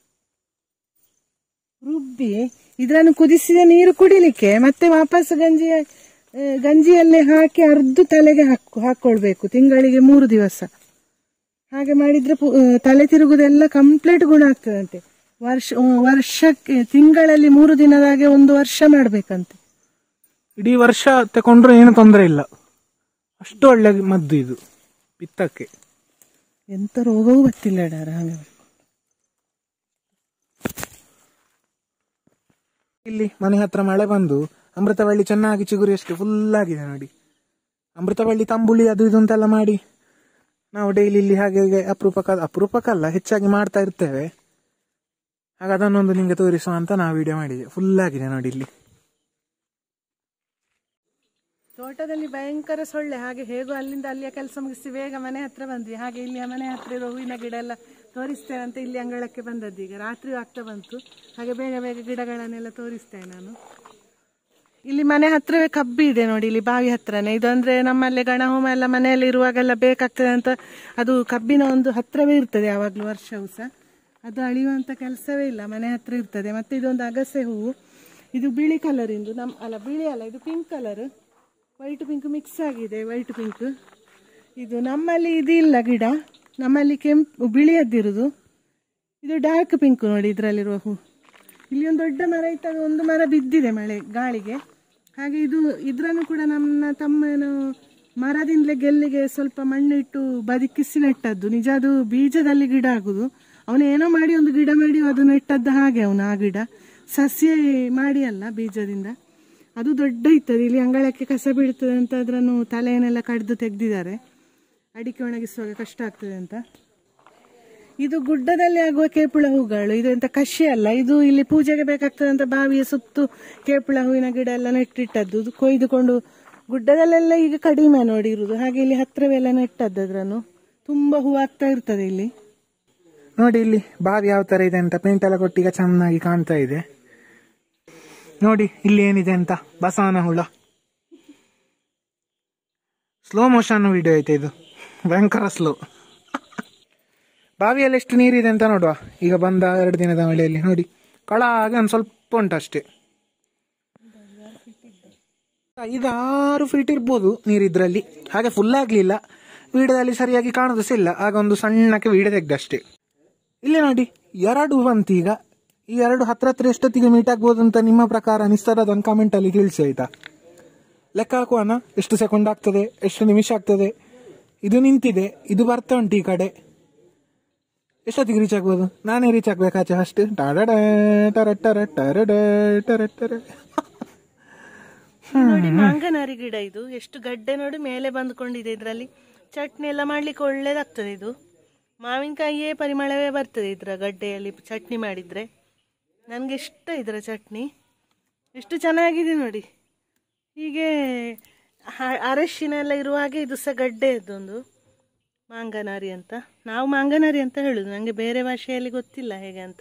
ರುಬ್ಬಿ ಇದ್ರನ್ನು ಕುದಿಸಿದ ನೀರು ಕುಡಿಲಿಕ್ಕೆ ಮತ್ತೆ ವಾಪಸ್ ಗಂಜಿಯ ಆ, ಗಂಜಿಯಲ್ಲೇ ಹಾಕಿ ಅರ್ಧ ತಲೆಗೆ ಹಾಕು ಹಾಕೊಳ್ಬೇಕು ತಿಂಗಳಿಗೆ ಮೂರು ದಿವಸ ಹಾಗೆ ಮಾಡಿದ್ರೆ ಪು- ಆ, ತಲೆ ತಿರುಗುದೆಲ್ಲ ಕಂಪ್ಲೀಟ್ ಗುಣ ಆಗ್ತದಂತೆ ವರ್ಷ ಆ, ವರ್ಷಕ್ಕೆ ತಿಂಗಳಲ್ಲಿ ಮೂರು ದಿನದಾಗೆ ಒಂದು ವರ್ಷ ಮಾಡ್ಬೇಕಂತೆ ಇಡೀ ವರ್ಷ ತಕೊಂಡ್ರು ಏನು ತೊಂದರೆ ಇಲ್ಲ ಅಷ್ಟು ಒಳ್ಳೆ ಮದ್ದು ಇದು ಪಿತ್ತಕ್ಕೆ ಎಂತ ರೋಗವೂ ಗೊತ್ತಿಲ್ಲ ಡಾರ ಹಾಗೆ ಇಲ್ಲಿ ಮನೆ ಹತ್ರ ಮಳೆ ಬಂದು ಅಮೃತವಳ್ಳಿ ಚೆನ್ನಾಗಿ ಚಿಗುರಿ ಅಷ್ಟು ಫುಲ್ ಆಗಿದೆ ನೋಡಿ ಅಮೃತವಳ್ಳಿ ತಂಬುಳಿ ಅದು ಇದು ಅಂತೆಲ್ಲ ಮಾಡಿ ನಾವು ಡೈಲಿ ಇಲ್ಲಿ ಹಾಗೆ ಹೀಗೆ ಅಪರೂಪಕ್ಕ ಅಪರೂಪಕ್ಕಲ್ಲ ಹೆಚ್ಚಾಗಿ ಮಾಡ್ತಾ ಇರ್ತೇವೆ ಹಾಗೆ ಅದನ್ನೊಂದು ನಿಮಗೆ ತೋರಿಸುವ ಅಂತ ನಾವು ವಿಡಿಯೋ ಮಾಡಿದೆ ಫುಲ್ ಆಗಿದೆ ನೋಡಿ ಇಲ್ಲಿ ತೋಟದಲ್ಲಿ ಭಯಂಕರ ಸೊಳ್ಳೆ ಹಾಗೆ ಹೇಗೋ ಅಲ್ಲಿಂದ ಅಲ್ಲಿಯ ಕೆಲಸ ಮುಗಿಸಿ ಬೇಗ ಮನೆ ಹತ್ರ ಬಂದ್ವಿ ಹಾಗೆ ಇಲ್ಲಿ ಮನೆ ಹತ್ರ ಇರೋ ಹೂವಿನ ಗಿಡ ಎಲ್ಲ ತೋರಿಸ್ತೇನೆ ಅಂತ ಇಲ್ಲಿ ಅಂಗಳಕ್ಕೆ ಬಂದದ್ದು ಈಗ ರಾತ್ರಿ ಆಗ್ತಾ ಬಂತು ಹಾಗೆ ಬೇಗ ಬೇಗ ಗಿಡಗಳನ್ನೆಲ್ಲ ತೋರಿಸ್ತೇನೆ ನಾನು ಇಲ್ಲಿ ಮನೆ ಹತ್ರವೇ ಕಬ್ಬಿ ಇದೆ ನೋಡಿ ಇಲ್ಲಿ ಬಾವಿ ಹತ್ರನೇ ಇದು ಅಂದ್ರೆ ನಮ್ಮಲ್ಲಿ ಗಣಹೋಮ ಎಲ್ಲ ಮನೆಯಲ್ಲಿ ಇರುವಾಗೆಲ್ಲ ಬೇಕಾಗ್ತದೆ ಅಂತ ಅದು ಕಬ್ಬಿನ ಒಂದು ಹತ್ರವೇ ಇರ್ತದೆ ಯಾವಾಗಲೂ ವರ್ಷವೂ ಸಹ ಅದು ಅಳಿಯುವಂತ ಕೆಲಸವೇ ಇಲ್ಲ ಮನೆ ಹತ್ರ ಇರ್ತದೆ ಮತ್ತೆ ಇದೊಂದು ಅಗಸೆ ಹೂವು ಇದು ಬಿಳಿ ಕಲರ್ ಇಂದು ನಮ್ ಅಲ್ಲ ಬಿಳಿ ಅಲ್ಲ ಇದು pink colour white pink mix ಆಗಿದೆ ವೈಟ್ ಪಿಂಕ್ ಇದು ನಮ್ಮಲ್ಲಿ ಇದಿಲ್ಲ ಗಿಡ ನಮ್ಮಲ್ಲಿ ಕೆಂಪು ಬಿಳಿಯದ್ದಿರುದು ಇದು ಡಾರ್ಕ್ ಪಿಂಕ್ ನೋಡಿ ಇದರಲ್ಲಿರುವ ಹೂ ಇಲ್ಲಿ ಒಂದು ದೊಡ್ಡ ಮರ ಇತ್ತು ಅದು ಒಂದು ಮರ ಬಿದ್ದಿದೆ ಮಳೆ ಗಾಳಿಗೆ ಹಾಗೆ ಇದು ಇದ್ರನ್ನು ಕೂಡ ನನ್ನ ತಮ್ಮನು ಮರದಿಂದಲೇ ಗೆಲ್ಲಿಗೆ ಸ್ವಲ್ಪ ಮಣ್ಣು ಇಟ್ಟು ಬದುಕಿಸಿ ನೆಟ್ಟದ್ದು ನಿಜ ಅದು ಬೀಜದಲ್ಲಿ ಗಿಡ ಆಗುದು ಅವನು ಏನೋ ಮಾಡಿ ಒಂದು ಗಿಡ ಮಾಡಿ ಅದು ನೆಟ್ಟದ್ದು ಹಾಗೆ ಅವನು ಆ ಗಿಡ ಸಸ್ಯ ಮಾಡಿ ಅಲ್ಲ ಬೀಜದಿಂದ ಅದು ದೊಡ್ಡ ಇರ್ತದೆ ಇಲ್ಲಿ ಅಂಗಳಕ್ಕೆ ಕಸ ಬೀಳ್ತದೆ ಅಂತ ಅದನ್ನು ತಲೆಯನ್ನೆಲ್ಲ ಕಡ್ದು ತೆಗ್ದಿದ್ದಾರೆ ಅಡಿಕೆ ಒಣಗಿಸುವಾಗ ಕಷ್ಟ ಆಗ್ತದೆ ಅಂತ ಇದು ಗುಡ್ಡದಲ್ಲಿ ಆಗುವ ಕೇಪುಳ ಹೂಗಳು ಇದು ಎಂತ ಕಷಿ ಅಲ್ಲ ಇದು ಇಲ್ಲಿ ಪೂಜೆಗೆ ಬೇಕಾಗ್ತದೆ ಅಂತ ಬಾವಿಯ ಸುತ್ತು ಕೇಪುಳ ಹೂವಿನ ಗಿಡ ಎಲ್ಲ ನೆಟ್ಟಿಟ್ಟದ್ದು ಇದು ಕೊಯ್ದುಕೊಂಡು ಗುಡ್ಡದಲ್ಲೆಲ್ಲ ಈಗ ಕಡಿಮೆ ನೋಡಿ ಇರುದು ಹಾಗೆ ಇಲ್ಲಿ ಹತ್ರವೆಲ್ಲ ನೆಟ್ಟದ್ದು ಅದ್ರನ್ನು ತುಂಬಾ ಹೂ ಆಗ್ತಾ ಇರ್ತದೆ ಇಲ್ಲಿ ನೋಡಿ ಇಲ್ಲಿ ಬಾವಿ ಯಾವ ತರ ಇದೆ ಅಂತ ಪೇಂಟ್ ಎಲ್ಲ ಕೊಟ್ಟೀಗ ಚೆನ್ನಾಗಿ ಕಾಣ್ತಾ ಇದೆ ನೋಡಿ ಇಲ್ಲಿ ಏನಿದೆ ಅಂತ ಬಸವನ ಹುಳ ಸ್ಲೋ ಮೋಷನ್ ವಿಡಿಯೋ ಐತೆ ಇದು ಭಯಂಕರ ಸ್ಲೋ ಬಾವಿಯಲ್ಲಿ ಎಷ್ಟು ನೀರಿದೆ ಅಂತ ನೋಡುವ ಈಗ ಬಂದ ಎರಡು ದಿನದ ಮಳೆಯಲ್ಲಿ ನೋಡಿ ಕಳಾಗೆ ಒಂದು ಸ್ವಲ್ಪ ಉಂಟು ಅಷ್ಟೇ ಐದಾರು ಫೀಟ್ ಇರ್ಬೋದು ನೀರಿದ್ರಲ್ಲಿ ಹಾಗೆ ಫುಲ್ ಆಗಲಿಲ್ಲ ವಿಡಿಯೋದಲ್ಲಿ ಸರಿಯಾಗಿ ಕಾಣೋದು ಸಹ ಇಲ್ಲ ಆಗ ಒಂದು ಸಣ್ಣಕ್ಕೆ ವಿಡಿಯೋ ತೆಗ್ದಷ್ಟೇ ಇಲ್ಲಿ ನೋಡಿ ಎರಡು ಬಂತು ಈಗ ಈ ಎರಡು ಹತ್ರ ಹತ್ರ ಎಷ್ಟೊತ್ತಿಗೆ ಮೀಟ್ ಆಗ್ಬೋದು ಅಂತ ನಿಮ್ಮ ಪ್ರಕಾರ ಅನಿಸ್ತದ ಅದನ್ನು ಕಾಮೆಂಟಲ್ಲಿ ತಿಳಿಸಿ ಆಯ್ತಾ ಲೆಕ್ಕ ಹಾಕುವನ ಎಷ್ಟು ಸೆಕೆಂಡ್ ಆಗ್ತದೆ ಎಷ್ಟು ನಿಮಿಷ ಆಗ್ತದೆ ಇದು ನಿಂತಿದೆ ಇದು ಬರ್ತಾ ಉಂಟು ಈ ಕಡೆ ಎಷ್ಟೊತ್ತಿಗೆ ರೀಚ್ ಆಗ್ಬೋದು ನಾನೇ ರೀಚ್ ಆಗ್ಬೇಕಾಚೆ ಅಷ್ಟು ಟರಡ ಟರ ಟರ ಟರಡ ಟರ ಟರ ನೋಡಿ ಮಾಂಗನಾರಿ ಗಿಡ ಇದು ಎಷ್ಟು ಗಡ್ಡೆ ನೋಡಿ ಮೇಲೆ ಬಂದ್ಕೊಂಡಿದೆ ಇದರಲ್ಲಿ ಚಟ್ನಿ ಎಲ್ಲ ಮಾಡ್ಲಿಕ್ಕೆ ಒಳ್ಳೇದಾಗ್ತದೆ ಇದು ಮಾವಿನಕಾಯಿಯೇ ಪರಿಮಳವೇ ಬರ್ತದೆ ಇದರ ಗಡ್ಡೆಯಲ್ಲಿ ಚಟ್ನಿ ಮಾಡಿದ್ರೆ ನನಗೆ ಇಷ್ಟ ಇದರ ಚಟ್ನಿ ಎಷ್ಟು ಚೆನ್ನಾಗಿದೆ ನೋಡಿ ಹೀಗೆ ಹ- ಅರಶಿನ ಎಲ್ಲ ಇರುವಾಗ ಇದು ಸಹ ಗಡ್ಡೆ ಇದೊಂದು ಮಾಂಗನಾರಿ ಅಂತ ನಾವು ಮಾಂಗನಾರಿ ಅಂತ ಹೇಳುದು ನನಗೆ ಬೇರೆ ಭಾಷೆಯಲ್ಲಿ ಗೊತ್ತಿಲ್ಲ ಹೇಗೆ ಅಂತ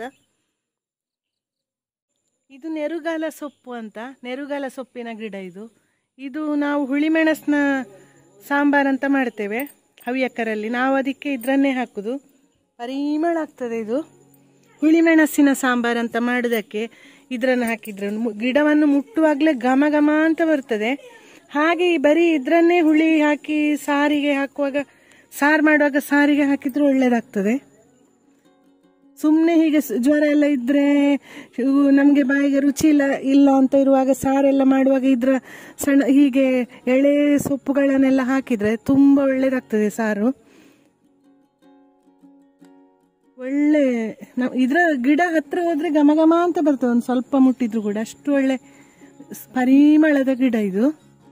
ಇದು ನೆರುಗಾಲ ಸೊಪ್ಪು ಅಂತ ನೆರುಗಾಲ ಸೊಪ್ಪಿನ ಗಿಡ ಇದು ಇದು ನಾವು ಹುಳಿಮೆಣಸನ್ನ ಸಾಂಬಾರ್ ಅಂತ ಮಾಡ್ತೇವೆ ಹವ್ಯಕರಲ್ಲಿ ನಾವು ಅದಕ್ಕೆ ಇದರನ್ನೇ ಹಾಕುದು ಪರಿಮಳ ಆಗ್ತದೆ ಇದು ಹುಳಿಮೆಣಸಿನ ಸಾಂಬಾರ್ ಅಂತ ಮಾಡೋದಕ್ಕೆ ಇದರನ್ನು ಹಾಕಿದ್ರೆ ಮು- ಗಿಡವನ್ನು ಮುಟ್ಟುವಾಗಲೇ ಘಮ ಘಮ ಅಂತ ಬರ್ತದೆ ಹಾಗೆ ಈ ಬರೀ ಇದರನ್ನೇ ಹುಳಿ ಹಾಕಿ ಸಾರಿಗೆ ಹಾಕುವಾಗ ಸಾರು ಮಾಡುವಾಗ ಸಾರಿಗೆ ಹಾಕಿದ್ರೆ ಒಳ್ಳೇದಾಗ್ತದೆ ಸುಮ್ಮನೆ ಹೀಗೆ ಸ್- ಜ್ವರ ಎಲ್ಲ ಇದ್ರೆ ಇವು ನಮಗೆ ಬಾಯಿಗೆ ರುಚಿ ಇಲ್ಲ ಇಲ್ಲ ಅಂತ ಇರುವಾಗ ಸಾರೆಲ್ಲ ಮಾಡುವಾಗ ಇದ್ರ ಸಣ್ಣ ಹೀಗೆ ಎಳೆ ಸೊಪ್ಪುಗಳನ್ನೆಲ್ಲ ಹಾಕಿದ್ರೆ ತುಂಬಾ ಒಳ್ಳೇದಾಗ್ತದೆ ಸಾರು ಒಳ್ಳೆ ನಾವ್ ಇದ್ರ ಗಿಡ ಹತ್ರ ಹೋದ್ರೆ ಘಮ ಘಮ ಅಂತ ಬರ್ತದೆ ಒಂದು ಸ್ವಲ್ಪ ಮುಟ್ಟಿದ್ರು ಕೂಡ ಅಷ್ಟು ಒಳ್ಳೆ ಸ್- ಪರಿಮಳದ ಗಿಡ ಇದು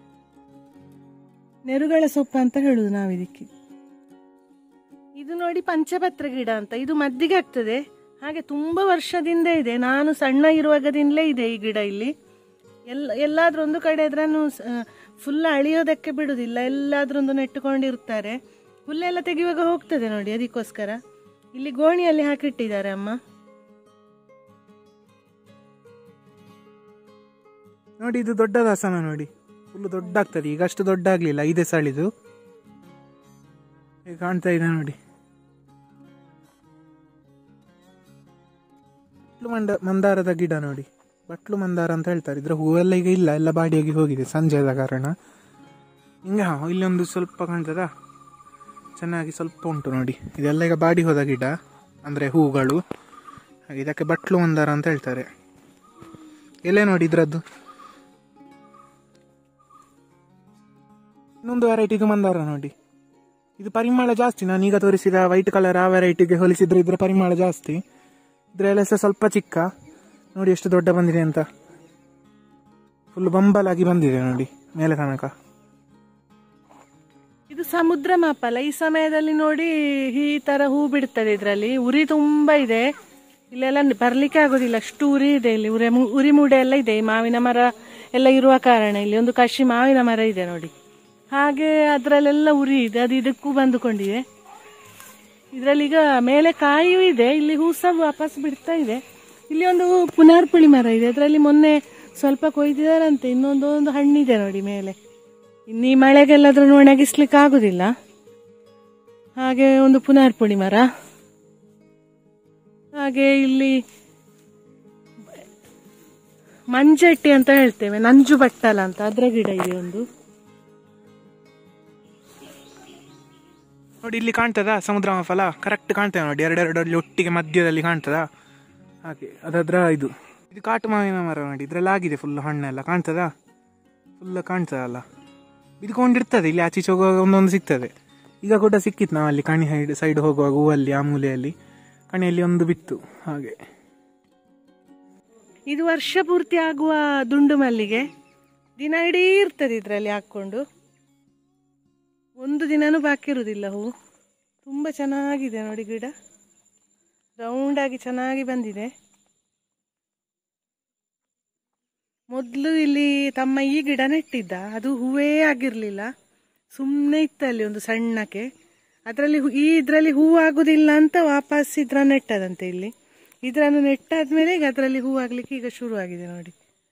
ನೆರುಗಳ ಸೊಪ್ಪು ಅಂತ ಹೇಳುದು ನಾವು ಇದಕ್ಕೆ ಇದು ನೋಡಿ ಪಂಚಪತ್ರ ಗಿಡ ಅಂತ ಇದು ಮದ್ದಿಗೆ ಆಗ್ತದೆ ಹಾಗೆ ತುಂಬಾ ವರ್ಷದಿಂದ ಇದೆ ನಾನು ಸಣ್ಣ ಇರುವಾಗದಿಂದಲೇ ಇದೆ ಈ ಗಿಡ ಇಲ್ಲಿ ಎಲ್ಲ ಎಲ್ಲಾದ್ರೂ ಒಂದು ಕಡೆ ಅದನ್ನು ಫುಲ್ ಅಳಿಯೋದಕ್ಕೆ ಬಿಡುದಿಲ್ಲ ಎಲ್ಲಾದ್ರೂ ಒಂದು ನೆಟ್ಟುಕೊಂಡಿರ್ತಾರೆ ಹುಲ್ಲೆಲ್ಲ ತೆಗೆಯುವಾಗ ಹೋಗ್ತದೆ ನೋಡಿ ಅದಕ್ಕೋಸ್ಕರ ಇಲ್ಲಿ ಗೋಣಿಯಲ್ಲಿ ಹಾಕಿಟ್ಟಿದ್ದಾರೆ ಅಮ್ಮ ನೋಡಿ ಇದು ದೊಡ್ಡ ದಾಸನ ನೋಡಿ ಫುಲ್ ದೊಡ್ಡ ಆಗ್ತದೆ ಈಗ ಅಷ್ಟು ದೊಡ್ಡ ಆಗ್ಲಿಲ್ಲ ಐದೇ ಸಾಳಿದು ಈಗ ಕಾಣ್ತಾ ಇದೆ ನೋಡಿ ಬಟ್ಲು ಮಂಡ ಮಂದಾರದ ಗಿಡ ನೋಡಿ ಬಟ್ಲು ಮಂದಾರ ಅಂತ ಹೇಳ್ತಾರೆ ಇದ್ರ ಹೂವೆಲ್ಲ ಈಗ ಇಲ್ಲ ಎಲ್ಲ ಬಾಡಿಯಾಗಿ ಹೋಗಿದೆ ಸಂಜೆದ ಕಾರಣ ಹಿಂಗೆ ಹಾ ಇಲ್ಲೊಂದು ಸ್ವಲ್ಪ ಕಾಣ್ತದ ಚೆನ್ನಾಗಿ ಸ್ವಲ್ಪ ಉಂಟು ನೋಡಿ ಇದೆಲ್ಲ ಈಗ ಬಾಡಿ ಹೋದ ಗಿಡ ಅಂದರೆ ಹೂಗಳು ಹಾಗೆ ಇದಕ್ಕೆ ಬಟ್ಲು ಮಂದಾರ ಅಂತ ಹೇಳ್ತಾರೆ ಎಲೆ ನೋಡಿ ಇದ್ರದ್ದು ಇನ್ನೊಂದು ವೆರೈಟಿದು ಮಂದಾರ ನೋಡಿ ಇದು ಪರಿಮಳ ಜಾಸ್ತಿ ನಾನು ಈಗ ತೋರಿಸಿದ ವೈಟ್ ಕಲರ್ ಆ ವೆರೈಟಿಗೆ ಹೋಲಿಸಿದ್ರೆ ಇದ್ರ ಪರಿಮಳ ಜಾಸ್ತಿ ಇದ್ರ ಎಲೆ ಸಹ ಸ್ವಲ್ಪ ಚಿಕ್ಕ ನೋಡಿ ಎಷ್ಟು ದೊಡ್ಡ ಬಂದಿದೆ ಅಂತ ಫುಲ್ ಬಂಬಲಾಗಿ ಬಂದಿದೆ ನೋಡಿ ಮೇಲೆ ತನಕ ಇದು ಸಮುದ್ರ ಮಾಪಲ ಈ ಸಮಯದಲ್ಲಿ ನೋಡಿ ಈ ತರ ಹೂ ಬಿಡ್ತದೆ ಇದರಲ್ಲಿ ಉರಿ ತುಂಬಾ ಇದೆ ಇಲ್ಲೆಲ್ಲ ಬರ್ಲಿಕ್ಕೆ ಆಗೋದಿಲ್ಲ ಅಷ್ಟು ಉರಿ ಇದೆ ಇಲ್ಲಿ ಉರಿ ಉರಿ ಮೂಡೆ ಎಲ್ಲ ಇದೆ ಈ ಮಾವಿನ ಮರ ಎಲ್ಲ ಇರುವ ಕಾರಣ ಇಲ್ಲಿ ಒಂದು ಕಷಿ ಮಾವಿನ ಮರ ಇದೆ ನೋಡಿ ಹಾಗೆ ಅದರಲ್ಲೆಲ್ಲ ಉರಿ ಇದೆ ಅದು ಇದಕ್ಕೂ ಬಂದುಕೊಂಡಿದೆ ಇದರಲ್ಲಿ ಈಗ ಮೇಲೆ ಕಾಯಿಯೂ ಇದೆ ಇಲ್ಲಿ ಹೂ ಸಹ ವಾಪಸ್ ಬಿಡ್ತಾ ಇದೆ ಇಲ್ಲಿ ಒಂದು ಪುನರ್ಪುಳಿ ಮರ ಇದೆ ಅದರಲ್ಲಿ ಮೊನ್ನೆ ಸ್ವಲ್ಪ ಕೊಯ್ದಿದಾರಂತೆ ಇನ್ನೊಂದು ಒಂದು ಹಣ್ಣಿದೆ ನೋಡಿ ಮೇಲೆ ಇನ್ನು ಈ ಮಳೆಗೆಲ್ಲಾದ್ರೂ ಒಣಗಿಸ್ಲಿಕ್ಕೆ ಆಗುದಿಲ್ಲ ಹಾಗೆ ಒಂದು ಪುನರ್ಪುಳಿ ಮರ ಹಾಗೆ ಇಲ್ಲಿ ಮಂಜಟ್ಟಿ ಅಂತ ಹೇಳ್ತೇವೆ ನಂಜು ಬಟ್ಟಲ ಅಂತ ಅದ್ರ ಗಿಡ ಇದೆ ಒಂದು ನೋಡಿ ಇಲ್ಲಿ ಕಾಣ್ತದಾ ಸಮುದ್ರ ಫಲ ಕರೆಕ್ಟ್ ಕಾಣ್ತದೆ ನೋಡಿ ಎರಡೆರಡಲ್ಲಿ ಒಟ್ಟಿಗೆ ಮಧ್ಯದಲ್ಲಿ ಕಾಣ್ತದಾ ಹಾಗೆ ಅದದ್ರ ಇದು ಇದು ಕಾಟು ಮಾವಿನ ಮರ ನೋಡಿ ಇದ್ರಲ್ಲಿ ಆಗಿದೆ ಫುಲ್ ಹಣ್ಣೆಲ್ಲ ಕಾಣ್ತದಾ ಫುಲ್ ಕಾಣ್ತದಲ್ಲ ಬಿದ್ಕೊಂಡಿರ್ತದೆ ಇಲ್ಲಿ ಆಚೀಚೆ ಹೋಗುವಾಗ ಒಂದೊಂದು ಸಿಗ್ತದೆ ಈಗ ಕೂಡ ಸಿಕ್ಕಿತ್ತು ನಾವು ಅಲ್ಲಿ ಕಣಿ ಸೈಡ್ ಸೈಡ್ ಹೋಗುವಾಗ ಹೂವಲ್ಲಿ ಆ ಮೂಲೆಯಲ್ಲಿ ಕಣಿಯಲ್ಲಿ ಒಂದು ಬಿತ್ತು ಹಾಗೆ ಇದು ವರ್ಷ ಪೂರ್ತಿ ಆಗುವ ದುಂಡು ಮಲ್ಲಿಗೆ ದಿನ ಇಡೀ ಇರ್ತದೆ ಇದರಲ್ಲಿ ಹಾಕೊಂಡು ಒಂದು ದಿನನೂ ಬಾಕಿ ಇರುವುದಿಲ್ಲ ಹೂ ತುಂಬ ಚೆನ್ನಾಗಿದೆ ನೋಡಿ ಗಿಡ ರೌಂಡ್ ಆಗಿ ಚೆನ್ನಾಗಿ ಬಂದಿದೆ ಮೊದಲು ಇಲ್ಲಿ ತಮ್ಮ ಈ ಗಿಡ ನೆಟ್ಟಿದ್ದ ಅದು ಹೂವೇ ಆಗಿರಲಿಲ್ಲ ಸುಮ್ಮನೆ ಇತ್ತಲ್ಲಿ ಒಂದು ಸಣ್ಣಕ್ಕೆ ಅದರಲ್ಲಿ ಈ ಇದರಲ್ಲಿ ಹೂ ಆಗುದಿಲ್ಲ ಅಂತ ವಾಪಸ್ ಇದ್ರ ನೆಟ್ಟದಂತೆ ಇಲ್ಲಿ ಇದನ್ನು ನೆಟ್ಟಾದ್ಮೇಲೆ ಈಗ ಅದರಲ್ಲಿ ಹೂ ಆಗ್ಲಿಕ್ಕೆ ಈಗ ಶುರು ಆಗಿದೆ ನೋಡಿ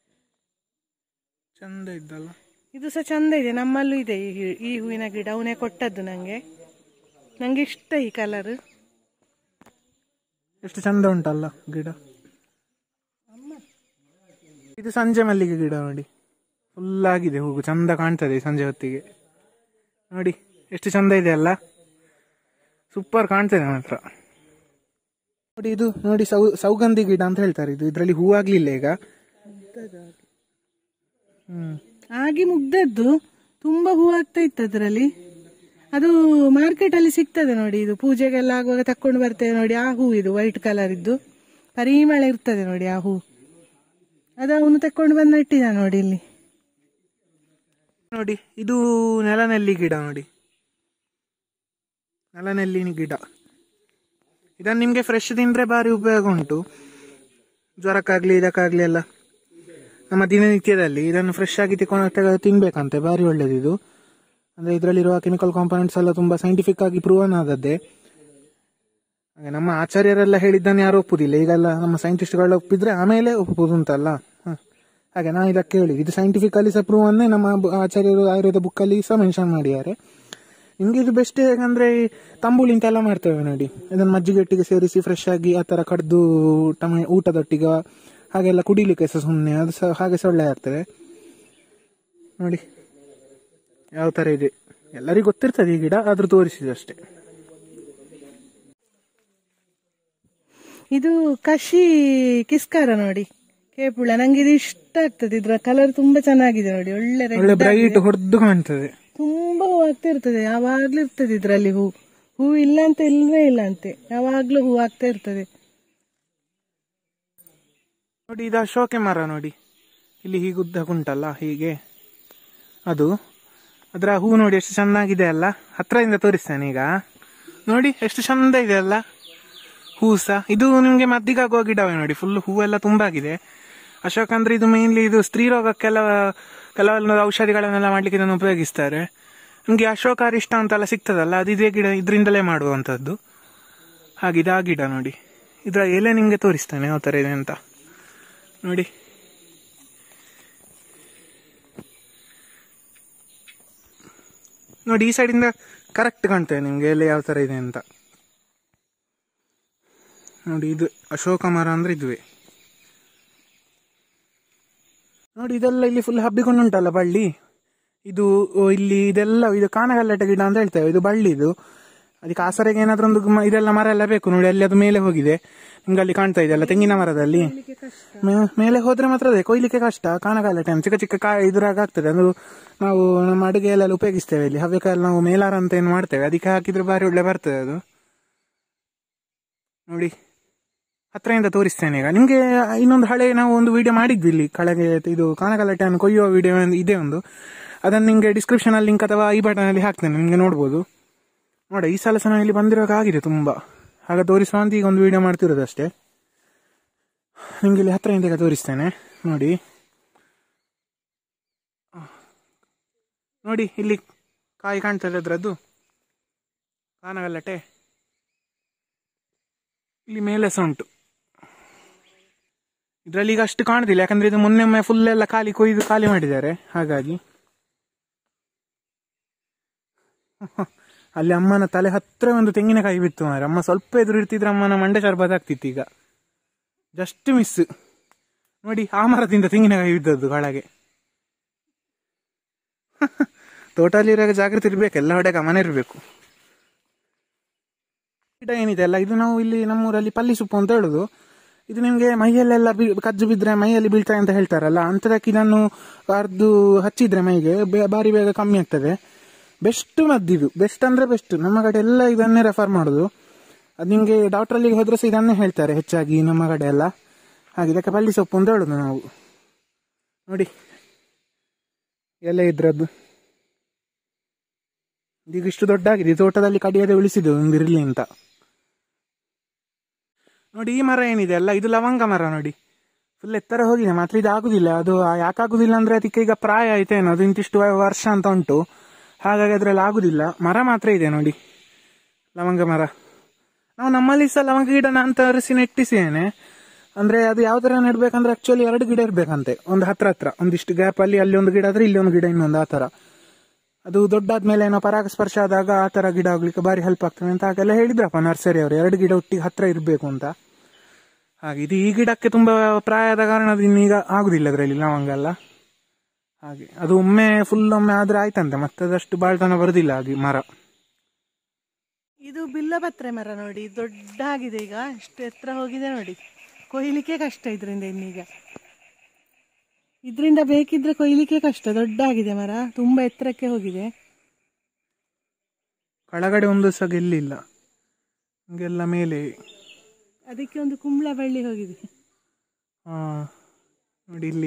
ಚಂದ ಇದ್ದಲ್ಲ ಇದು ಸಹ ಚಂದ ಇದೆ ನಮ್ಮಲ್ಲೂ ಇದೆ ಈ ಹಿ- ಈ ಹೂವಿನ ಗಿಡ ಅವನೇ ಕೊಟ್ಟದ್ದು ನನಗೆ ನಂಗೆ ಇಷ್ಟ ಈ ಕಲರ್ ಎಷ್ಟು ಚಂದ ಉಂಟಲ್ಲ ಗಿಡ ಇದು ಸಂಜೆ ಮಲ್ಲಿಗೆ ಗಿಡ ನೋಡಿ ಫುಲ್ ಆಗಿದೆ ಹೂವು ಚಂದ ಕಾಣ್ತದೆ ಈ ಸಂಜೆ ಹೊತ್ತಿಗೆ ನೋಡಿ ಎಷ್ಟು ಚಂದ ಇದೆ ಅಲ್ಲ ಸೂಪರ್ ಕಾಣ್ತದೆ ಮಾತ್ರ ನೋಡಿ ಇದು ನೋಡಿ ಸೌ ಸೌಗಂಧಿ ಗಿಡ ಅಂತ ಹೇಳ್ತಾರೆ ಇದು ಇದರಲ್ಲಿ ಹೂವಾಗ್ಲಿಲ್ಲ ಈಗ ಹ್ಮ್ ಆಗಿ ಮುಗ್ದದ್ದು ತುಂಬಾ ಹೂ ಆಗ್ತಾ ಇತ್ತು ಅದರಲ್ಲಿ ಅದು ಮಾರ್ಕೆಟ್ ಅಲ್ಲಿ ಸಿಗ್ತದೆ ನೋಡಿ ಇದು ಪೂಜೆಗೆಲ್ಲ ಆಗುವಾಗ ತಕೊಂಡು ಬರ್ತೇವೆ ನೋಡಿ ಆ ಹೂ ಇದು ವೈಟ್ ಕಲರ್ ಇದ್ದು ಪರಿಮಳ ಇರ್ತದೆ ನೋಡಿ ಆ ಹೂ ಅದು ಅವನು ತಕೊಂಡು ಬಂದು ನೆಟ್ಟಿದ ನೋಡಿ ಇಲ್ಲಿ ನೋಡಿ ಇದು ನೆಲನೆಲ್ಲಿ ಗಿಡ ನೋಡಿ ನೆಲನೆಲ್ಲಿ ಗಿಡ ಇದನ್ನು ನಿಮಗೆ ಫ್ರೆಶ್ ತಿಂದರೆ ಭಾರಿ ಉಪಯೋಗ ಉಂಟು ಜ್ವರಕ್ಕಾಗ್ಲಿ ಇದಕ್ಕಾಗ್ಲಿ ಎಲ್ಲ ನಮ್ಮ ದಿನನಿತ್ಯದಲ್ಲಿ ಇದನ್ನು ಫ್ರೆಶ್ ಆಗಿ ತಿಕೊಂಡು ತೆಗೆದು ತಿನ್ಬೇಕಂತೆ ಭಾರಿ ಒಳ್ಳೇದು ಇದು ಅಂದರೆ ಇದರಲ್ಲಿರುವ ಕೆಮಿಕಲ್ ಕಾಂಪೊನೆಂಟ್ಸ್ ಎಲ್ಲ ತುಂಬ ಸೈಂಟಿಫಿಕ್ ಆಗಿ ಪ್ರೂವನ್ ಆದದ್ದೇ ಹಾಗೆ ನಮ್ಮ ಆಚಾರ್ಯರೆಲ್ಲ ಹೇಳಿದ್ದನ್ನು ಯಾರು ಒಪ್ಪುದಿಲ್ಲ ಈಗೆಲ್ಲ ನಮ್ಮ ಸೈಂಟಿಸ್ಟ್ಗಳು ಒಪ್ಪಿದ್ರೆ ಆಮೇಲೆ ಒಪ್ಪುದು ಅಂತಲ್ಲ ಹ. ಹಾಗೆ ನಾ ಇದಕ್ಕೆ ಹೇಳಿ ಇದು ಸೈಂಟಿಫಿಕಲಿ ಸಹ ಪ್ರೂವ್ ಅನ್ನೇ ನಮ್ಮ ಬ- ಆಚಾರ್ಯರು ಆಯುರ್ವೇದ ಬುಕ್ಕಲ್ಲಿ ಸಹ ಮೆನ್ಷನ್ ಮಾಡಿದ್ದಾರೆ ನಿಮ್ಗೆ ಇದು ಬೆಸ್ಟ್ ಹೇಗಂದ್ರೆ ಈ ತಂಬುಳಿ ಅಂತೆಲ್ಲ ಮಾಡ್ತೇವೆ ನೋಡಿ ಇದನ್ನು ಮಜ್ಜಿಗೆಟ್ಟಿಗೆ ಸೇರಿಸಿ ಫ್ರೆಶ್ ಆಗಿ ಆ ಥರ ಕಡ್ದು ಟಮ ಊಟದೊಟ್ಟಿಗೆ ಹಾಗೆಲ್ಲ ಕುಡಿಲಿಕ್ಕೆ ಸಹ ಸುಮ್ಮನೆ ಅದು ಸಹ ಹಾಗೆ ಸಹ ಒಳ್ಳೆ ಆಗ್ತದೆ ನೋಡಿ ಯಾವ ಥರ ಇದೆ ಎಲ್ಲರಿಗೂ ಗೊತ್ತಿರ್ತದೆ ಈ ಗಿಡ ಆದ್ರೂ ತೋರಿಸಿದೆ ಅಷ್ಟೇ ಇದು ಕಶಿ ಕಿಸ್ಕಾರ ನೋಡಿ ಕೇಪುಳ ನಂಗೆ ಇದು ಇಷ್ಟ ಆಗ್ತದೆ ಇದ್ರ ಕಲರ್ ತುಂಬಾ ಚೆನ್ನಾಗಿದೆ ನೋಡಿ ಒಳ್ಳೆ red ಒಳ್ಳೆ ಆಗಿದೆ. ಬ್ರೈಟ್ ಹೊಡೆದು ಕಾಣ್ತದೆ ತುಂಬಾ ಹೂ ಆಗ್ತಾ ಇರ್ತದೆ ಯಾವಾಗ್ಲೂ ಇರ್ತದೆ ಇದ್ರಲ್ಲಿ ಹೂ ಹೂ ಇಲ್ಲ ಅಂತ ಇಲ್ವೇ ಇಲ್ಲ ಅಂತೆ ಯಾವಾಗ್ಲೂ ಹೂ ಆಗ್ತಾ ಇರ್ತದೆ ನೋಡಿ ಇದು ಅಶೋಕೆ ಮರ ನೋಡಿ ಇಲ್ಲಿ ಹೀಗೆ ಉದ್ದ ಉಂಟಲ್ಲ ಹೀಗೆ ಅದು ಅದರ ಹೂ ನೋಡಿ ಎಷ್ಟು ಚೆನ್ನಾಗಿದೆ ಅಲ್ಲ ಹತ್ರದಿಂದ ತೋರಿಸ್ತೇನೆ ಈಗ ನೋಡಿ ಎಷ್ಟು ಚಂದ ಇದೆ ಅಲ್ಲ ಹೂ ಸಹ ಇದು ನಿಮಗೆ ಮದ್ದಿಗಾಗುವ ಗಿಡವೇ ನೋಡಿ ಫುಲ್ ಹೂವೆಲ್ಲ ತುಂಬಾಗಿದೆ ಅಶೋಕ್ ಅಂದ್ರೆ ಇದು ಮೇನ್ಲಿ ಇದು ಸ್ತ್ರೀ ರೋಗಕ್ಕೆಲ್ಲ ಕೆಲವೊಂದು ಔಷಧಿಗಳನ್ನೆಲ್ಲ ಮಾಡ್ಲಿಕ್ಕೆ ಇದನ್ನು ಉಪಯೋಗಿಸ್ತಾರೆ ನಿಮಗೆ ಅಶೋಕ ಅರಿಷ್ಟ ಅಂತೆಲ್ಲ ಸಿಗ್ತದಲ್ಲ ಅದು ಇದೇ ಗಿಡ ಇದರಿಂದಲೇ ಮಾಡುವಂಥದ್ದು ಹಾಗಿದೆ ಆ ಗಿಡ ನೋಡಿ ಇದರ ಎಲೆ ನಿಮಗೆ ತೋರಿಸ್ತೇನೆ ಯಾವ ಥರ ಇದೆ ಅಂತ ನೋಡಿ ನೋಡಿ ಈ ಸೈಡಿಂದ ಕರೆಕ್ಟ್ ಕಾಣ್ತೇವೆ ನಿಮ್ಗೆ ಎಲೆ ಯಾವ ತರ ಇದೆ ಅಂತ ನೋಡಿ ಇದು ಅಶೋಕ ಮರ ಅಂದ್ರೆ ಇದುವೆ ನೋಡಿ ಇದೆಲ್ಲ ಇಲ್ಲಿ ಫುಲ್ ಹಬ್ಬಿಕೊಂಡು ಉಂಟಲ್ಲ ಬಳ್ಳಿ ಇದು ಓ, ಇಲ್ಲಿ ಇದೆಲ್ಲ ಇದು ಕಾನಗಲ್ಲಟ ಗಿಡ ಅಂತ ಹೇಳ್ತೇವೆ ಇದು ಬಳ್ಳಿ ಇದು ಅದಕ್ಕೆ ಆಸರೆಗೆ ಏನಾದ್ರೂ ಒಂದು ಮ- ಇದೆಲ್ಲ ಮರ ಎಲ್ಲ ಬೇಕು ನೋಡಿ ಅಲ್ಲಿ ಅದು ಮೇಲೆ ಹೋಗಿದೆ ನಿಮ್ಗೆ ಅಲ್ಲಿ ಕಾಣ್ತಾ ಇದೆಯಲ್ಲ ತೆಂಗಿನ ಮರದಲ್ಲಿ ಮೇ- ಮೇಲೆ ಹೋದ್ರೆ ಮಾತ್ರ ಅದೇ ಕೊಯ್ಲಿಕ್ಕೆ ಕಷ್ಟ ಕಾಣಗಾಲ ಟೈಮ್ ಚಿಕ್ಕ ಚಿಕ್ಕ ಕಾಯಿ ಇದ್ರಾಗ ಆಗ್ತದೆ ಅದು ನಾವು ನಮ್ಮ ಅಡುಗೆಯಲ್ಲೆಲ್ಲ ಉಪಯೋಗಿಸ್ತೇವೆ ಇಲ್ಲಿ ಹವ್ಯಕಾಯಲ್ಲಿ ನಾವು ಮೇಲಾರ ಅಂತ ಏನು ಮಾಡ್ತೇವೆ ಅದಕ್ಕೆ ಹಾಕಿದ್ರೆ ಬಾರಿ ಒಳ್ಳೆ ಬರ್ತದೆ ಅದು ನೋಡಿ ಹತ್ರದಿಂದ ತೋರಿಸ್ತೇನೆ ಈಗ ನಿಮ್ಗೆ ಇನ್ನೊಂದು ಹಳೆ ನಾವು ಒಂದು ವಿಡಿಯೋ ಮಾಡಿದ್ವಿ ಇಲ್ಲಿ ಕಳೆಗೆ ಇದು ಕಾನಗಲಟೆ ಅನ್ನು ಕೊಯ್ಯುವ ವಿಡಿಯೋ ಇದೆ ಒಂದು ಅದನ್ನು ನಿಮ್ಗೆ ಡಿಸ್ಕ್ರಿಪ್ಷನ್ ಅಲ್ಲಿ ಲಿಂಕ್ ಅಥವಾ ಈ ಬಟನ್ ಅಲ್ಲಿ ಹಾಕ್ತೇನೆ ನಿಮ್ಗೆ ನೋಡ್ಬೋದು ನೋಡ ಈ ಸಲ ಸಹ ಇಲ್ಲಿ ಬಂದಿರುವಾಗ ಆಗಿದೆ ತುಂಬಾ ಆಗ ತೋರಿಸುವ ಅಂತ ಈಗ ಒಂದು ವಿಡಿಯೋ ಮಾಡ್ತಿರೋದು ಅಷ್ಟೇ ನಿಮ್ಗೆ ಇಲ್ಲಿ ಹತ್ರದಿಂದ ಈಗ ತೋರಿಸ್ತೇನೆ ನೋಡಿ ನೋಡಿ ಇಲ್ಲಿ ಕಾಯಿ ಕಾಣ್ತದೆ ಅದ್ರದ್ದು ಕಾನಗಲ್ಲಟೆ ಇಲ್ಲಿ ಮೇಲೆ ಸಹ ಉಂಟು ಇದರಲ್ಲಿ ಈಗ ಅಷ್ಟು ಕಾಣುದಿಲ್ಲ ಯಾಕಂದ್ರೆ ಇದು ಮೊನ್ನೆ ಫುಲ್ ಎಲ್ಲ ಖಾಲಿ ಕೊಯ್ದು ಖಾಲಿ ಮಾಡಿದ್ದಾರೆ ಹಾಗಾಗಿ ಅಲ್ಲಿ ಅಮ್ಮನ ತಲೆ ಹತ್ರ ಒಂದು ತೆಂಗಿನಕಾಯಿ ಬಿತ್ತು ಮಾರೆ ಅಮ್ಮ ಸ್ವಲ್ಪ ಎದುರು ಇರ್ತಿದ್ರೆ ಅಮ್ಮನ ಮಂಡೆ ಶರ್ಬತ್ ಆಗ್ತಿತ್ತು ಈಗ ಜಸ್ಟ್ ಮಿಸ್ ನೋಡಿ ಆ ಮರದಿಂದ ತೆಂಗಿನಕಾಯಿ ಬಿದ್ದದ್ದು ಕೆಳಗೆ ತೋಟದಲ್ಲಿರುವಾಗ ಜಾಗೃತಿ ಇರ್ಬೇಕು ಎಲ್ಲ ಹೊಡೆ ಗಮನ ಇರಬೇಕು ಗಿಡ ಏನಿದೆ ಅಲ್ಲ ಇದು ನಾವು ಇಲ್ಲಿ ನಮ್ಮೂರಲ್ಲಿ ಪಲ್ಲಿ ಸೊಪ್ಪು ಅಂತ ಹೇಳುದು ಇದು ನಿಮಗೆ ಮೈಯಲ್ಲೆಲ್ಲ ಬಿ- ಕಜ್ಜು ಬಿದ್ದರೆ ಮೈಯಲ್ಲಿ ಬೀಳ್ತದೆ ಅಂತ ಹೇಳ್ತಾರಲ್ಲ ಅಂಥದಕ್ಕೆ ಇದನ್ನು ಅರ್ದು ಹಚ್ಚಿದ್ರೆ ಮೈಗೆ ಬೇ- ಬಾರಿ ಬೇಗ ಕಮ್ಮಿ ಆಗ್ತದೆ ಬೆಸ್ಟ್ ಮದ್ದಿದು ಬೆಸ್ಟ್ ಅಂದ್ರೆ ಬೆಸ್ಟ್ ನಮ್ಮ ಕಡೆ ಎಲ್ಲ ಇದನ್ನೇ ರೆಫರ್ ಮಾಡೋದು ಅದು ನಿಮಗೆ ಡಾಕ್ಟ್ರಲ್ಲಿಗೆ ಹೋದ್ರೆ ಸಹ ಇದನ್ನೇ ಹೇಳ್ತಾರೆ ಹೆಚ್ಚಾಗಿ ನಮ್ಮ ಕಡೆ ಎಲ್ಲ ಹಾಗೆ ಇದಕ್ಕೆ ಪಲ್ಲಿ ಸೊಪ್ಪು ಅಂತ ಹೇಳುದು ನಾವು ನೋಡಿ ಎಲೆ ಇದ್ರದ್ದು ಈಗ ಇಷ್ಟು ದೊಡ್ಡ ಆಗಿದೆ ಈ ತೋಟದಲ್ಲಿ ಕಡಿಯದೆ ಉಳಿಸಿದ್ದು ಒಂದು ಇರಲಿ ಅಂತ ನೋಡಿ ಈ ಮರ ಏನಿದೆ ಅಲ್ಲ ಇದು ಲವಂಗ ಮರ ನೋಡಿ ಫುಲ್ ಎತ್ತರ ಹೋಗಿದೆ ಮಾತ್ರ ಇದು ಆಗುದಿಲ್ಲ ಅದು ಯಾಕಾಗುದಿಲ್ಲ ಅಂದ್ರೆ ಅದಕ್ಕೆ ಈಗ ಪ್ರಾಯ ಆಯ್ತೇನೋ ಅದು ಇಂತಿಷ್ಟು ವರ್ಷ ಅಂತ ಉಂಟು ಹಾಗಾಗಿ ಅದ್ರಲ್ಲಿ ಆಗುದಿಲ್ಲ ಮರ ಮಾತ್ರ ಇದೆ ನೋಡಿ ಲವಂಗ ಮರ ನಾವು ನಮ್ಮಲ್ಲಿ ಸಹ ಲವಂಗ ಗಿಡನ ಅಂತ ಅರಸಿ ನೆಟ್ಟಿಸಿದ್ದೇನೆ ಅಂದ್ರೆ ಅದು ಯಾವ ತರ ನೆಡ್ಬೇಕಂದ್ರೆ ಆಕ್ಚುಲಿ ಎರಡು ಗಿಡ ಇರ್ಬೇಕಂತೆ ಒಂದು ಹತ್ರ ಹತ್ರ ಒಂದಿಷ್ಟು ಗ್ಯಾಪ್ ಅಲ್ಲಿ ಅಲ್ಲಿ ಒಂದು ಗಿಡ ಆದ್ರೆ ಇಲ್ಲಿ ಒಂದು ಗಿಡ ಇನ್ನೊಂದು ಆ ತರ ಅದು ದೊಡ್ಡಾದ್ಮೇಲೆ ಏನೋ ಪರಾಗಸ್ಪರ್ಶ ಆದಾಗ ಆ ತರ ಗಿಡ ಆಗ್ಲಿಕ್ಕೆ ಬಾರಿ ಹೆಲ್ಪ್ ಆಗ್ತದೆ ಅಂತ ಹಾಗೆಲ್ಲ ಹೇಳಿದ್ರಪ್ಪ ನರ್ಸರಿ ಅವರು ಎರಡು ಗಿಡ ಒಟ್ಟಿಗೆ ಹತ್ರ ಇರಬೇಕು ಅಂತ ಹಾಗೆ ಇದು ಈ ಗಿಡಕ್ಕೆ ತುಂಬಾ ಪ್ರಾಯದ ಕಾರಣ ಅದು ಇನ್ನೀಗ ಆಗುದಿಲ್ಲ ಅದರಲ್ಲಿ ಲವಂಗ ಎಲ್ಲ ಹಾಗೆ ಅದು ಒಮ್ಮೆ ಫುಲ್ ಒಮ್ಮೆ ಆದ್ರೆ ಆಯ್ತಂತೆ ಮತ್ತೆ ಅದಷ್ಟು ಬಾಳ್ತನ ಬರುದಿಲ್ಲ ಹಾಗೆ ಮರ ಇದು ಬಿಲ್ಲಪತ್ರೆ ಮರ ನೋಡಿ ದೊಡ್ಡ ಆಗಿದೆ ಈಗ ಎಷ್ಟು ಎತ್ತರ ಹೋಗಿದೆ ನೋಡಿ ಕೊಯ್ಲಿಕ್ಕೆ ಕಷ್ಟ ಇದರಿಂದ ಇನ್ನೀಗ ಇದರಿಂದ ಬೇಕಿದ್ರೆ ಕೊಯ್ಲಿಕ್ಕೆ ಕಷ್ಟ ದೊಡ್ಡ ಆಗಿದೆ ಮರ ತುಂಬಾ ಎತ್ತರಕ್ಕೆ ಹೋಗಿದೆ ಕೆಳಗಡೆ ಒಂದು ಸಹ ಗೆಲ್ಲಿಲ್ಲ ಹಿಂಗೆಲ್ಲ ಮೇಲೆ ಅದಕ್ಕೆ ಒಂದು ಕುಂಬಳ ಬಳ್ಳಿ ಹೋಗಿದೆ ಹಾ ನೋಡಿ ಇಲ್ಲಿ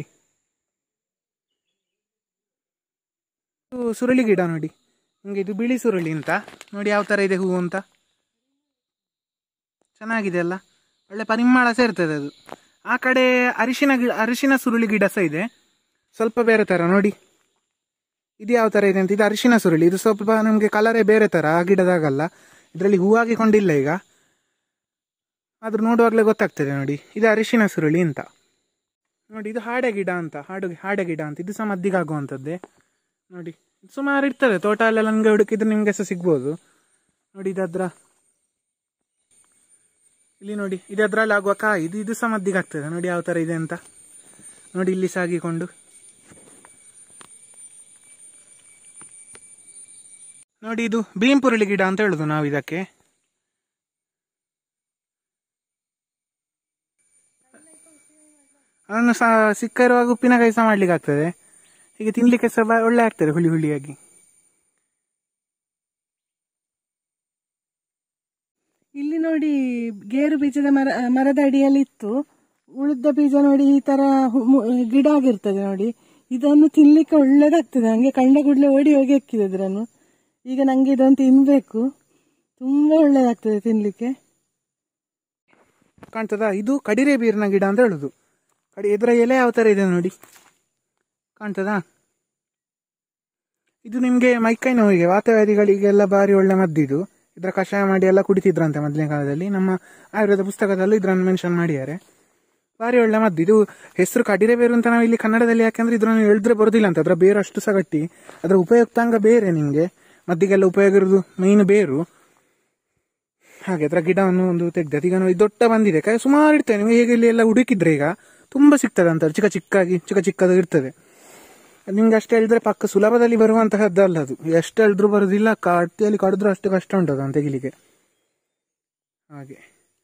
ಇದು ಸುರಳಿ ಗಿಡ ನೋಡಿ ನಿಮಗೆ ಇದು ಬಿಳಿ ಸುರಳಿ ಅಂತ ನೋಡಿ ಯಾವ ಥರ ಇದೆ ಹೂವು ಅಂತ ಚೆನ್ನಾಗಿದೆ ಅಲ್ಲ ಒಳ್ಳೆ ಪರಿಮಳ ಸೇರ್ತದೆ ಅದು ಆ ಕಡೆ ಅರಿಶಿನ ಗಿಡ ಅರಿಶಿನ ಸುರುಳಿ ಗಿಡ ಸಹ ಇದೆ ಸ್ವಲ್ಪ ಬೇರೆ ಥರ ನೋಡಿ ಇದು ಯಾವ ಥರ ಇದೆ ಅಂತ ಇದು ಅರಿಶಿನ ಸುರುಳಿ ಇದು ಸ್ವಲ್ಪ ನಮಗೆ ಕಲರೇ ಬೇರೆ ಥರ ಆ ಗಿಡದಾಗಲ್ಲ ಇದರಲ್ಲಿ ಹೂವಾಗಿಕೊಂಡಿಲ್ಲ ಈಗ ಆದ್ರೂ ನೋಡುವಾಗಲೇ ಗೊತ್ತಾಗ್ತದೆ ನೋಡಿ ಇದು ಅರಿಶಿನ ಸುರುಳಿ ಅಂತ ನೋಡಿ ಇದು ಹಾಡೆ ಗಿಡ ಅಂತ ಹಾಡು ಹಾಡೆ ಗಿಡ ಅಂತ ಇದು ಸಹ ಮದ್ದಿಗಾಗುವಂಥದ್ದೇ ನೋಡಿ ಇದು ಸುಮಾರು ಇರ್ತದೆ ತೋಟ ಅಲ್ಲೆಲ್ಲ ನನಗೆ ಹುಡುಕಿದ್ರೆ ನಿಮಗೆ ಸಹ ಸಿಗ್ಬೋದು ನೋಡಿ ಇದದ್ರ ಇಲ್ಲಿ ನೋಡಿ ಇದದ್ರಲ್ಲಿ ಆಗುವ ಕಾಯಿ ಇದು ಇದು ಸಹ ಮದ್ದಿಗಾಗ್ತದೆ ನೋಡಿ ಯಾವ ಥರ ಇದೆ ಅಂತ ನೋಡಿ ಇಲ್ಲಿ ಸಾಗಿಕೊಂಡು ನೋಡಿ ಇದು ಬೀಂಪುರುಳಿ ಗಿಡ ಅಂತ ಹೇಳುದು ನಾವು ಇದಕ್ಕೆ ಅದನ್ನು ಸಹ ಸಿಕ್ಕ ಇರುವಾಗ ಉಪ್ಪಿನಕಾಯಿ ಸಹ ಮಾಡ್ಲಿಕ್ಕೆ ಆಗ್ತದೆ ಹೀಗೆ ತಿನ್ಲಿಕ್ಕೆ ಸಹ ಬ- ಒಳ್ಳೆ ಆಗ್ತದೆ ಹುಳಿ ಹುಳಿಯಾಗಿ ಇಲ್ಲಿ ನೋಡಿ ಗೇರು ಬೀಜದ ಮರ ಮರದ ಅಡಿಯಲ್ಲಿ ಇತ್ತು ಉಳಿದ ಬೀಜ ನೋಡಿ ಈ ತರ ಹು- ಮು- ಗಿಡ ಆಗಿರ್ತದೆ ನೋಡಿ ಇದನ್ನು ತಿನ್ಲಿಕ್ಕೆ ಒಳ್ಳೇದಾಗ್ತದೆ ಹಂಗೆ ಕಂಡ ಕೂಡಲೇ ಓಡಿ ಹೋಗಿ ಎಕ್ಕಿದೆ ಇದನ್ನು ಈಗ ನಂಗೆ ಇದನ್ನು ತಿನ್ಬೇಕು ತುಂಬಾ ಒಳ್ಳೇದಾಗ್ತದೆ ತಿನ್ಲಿಕ್ಕೆ ಕಾಣ್ತದಾ ಇದು ಕಡಿರೆ ಬೀರಿನ ಗಿಡ ಅಂತ ಹೇಳುದು ಕಡಿ ಇದರ ಎಲೆ ಯಾವ ಥರ ಇದೆ ನೋಡಿ ಕಾಣ್ತದಾ ಇದು ನಿಮಗೆ ಮೈಕೈ ನೋವಿಗೆ ವಾತವ್ಯಾಧಿಗಳಿಗೆಲ್ಲ ಭಾರಿ ಒಳ್ಳೆ ಮದ್ದಿದು ಇದರ ಕಷಾಯ ಮಾಡಿ ಎಲ್ಲ ಕುಡಿತಿದ್ರಂತೆ ಮೊದಲಿನ ಕಾಲದಲ್ಲಿ ನಮ್ಮ ಆಯುರ್ವೇದ ಪುಸ್ತಕದಲ್ಲೂ ಇದನ್ನು ಮೆನ್ಷನ್ ಮಾಡಿದ್ದಾರೆ ಭಾರಿ ಒಳ್ಳೆ ಮದ್ದು ಇದು ಹೆಸರು ಕಡಿರೆ ಬೇರು ಅಂತ ನಾವು ಇಲ್ಲಿ ಕನ್ನಡದಲ್ಲಿ ಯಾಕೆಂದ್ರೆ ಇದ್ರನ್ನು ಹೇಳಿದ್ರೆ ಬರೋದಿಲ್ಲ ಅಂತ ಅದರ ಬೇರು ಅಷ್ಟು ಸಹ ಗಟ್ಟಿ ಅದರ ಉಪಯುಕ್ತಾಂಗ ಬೇರೆ ನಿಮಗೆ ಮದ್ದಿಗೆಲ್ಲ ಉಪಯೋಗ ಇರೋದು ಮೈನ್ ಬೇರು ಹಾಗೆ ಅದರ ಗಿಡವನ್ನು ಒಂದು ತೆಗ್ದದ್ದು ಈಗ ನೋಡಿ ದೊಡ್ಡ ಬಂದಿದೆ ಕೈ ಸುಮಾರು ಇರ್ತದೆ ನೀವು ಹೇಗೆ ಇಲ್ಲಿ ಎಲ್ಲ ಹುಡುಕಿದ್ರೆ ಈಗ ತುಂಬಾ ಸಿಗ್ತದೆ ಅಂತ ಚಿಕ್ಕ ಚಿಕ್ಕಾಗಿ ಚಿಕ್ಕ ಚಿಕ್ಕದು ಇರ್ತದೆ ಅದು ನಿಮ್ಗೆ ಅಷ್ಟು ಹೇಳಿದ್ರೆ ಪಕ್ಕ ಸುಲಭದಲ್ಲಿ ಬರುವಂತಹದ್ದು ಅಲ್ಲ ಅದು ಎಷ್ಟು ಹೇಳಿದ್ರು ಬರುದಿಲ್ಲ ಕಟ್ಟಿಯಲ್ಲಿ ಕಡಿದ್ರು ಅಷ್ಟು ಕಷ್ಟ ಉಂಟು ಅದನ್ನು ತೆಗಿಲಿಕ್ಕೆ ಹಾಗೆ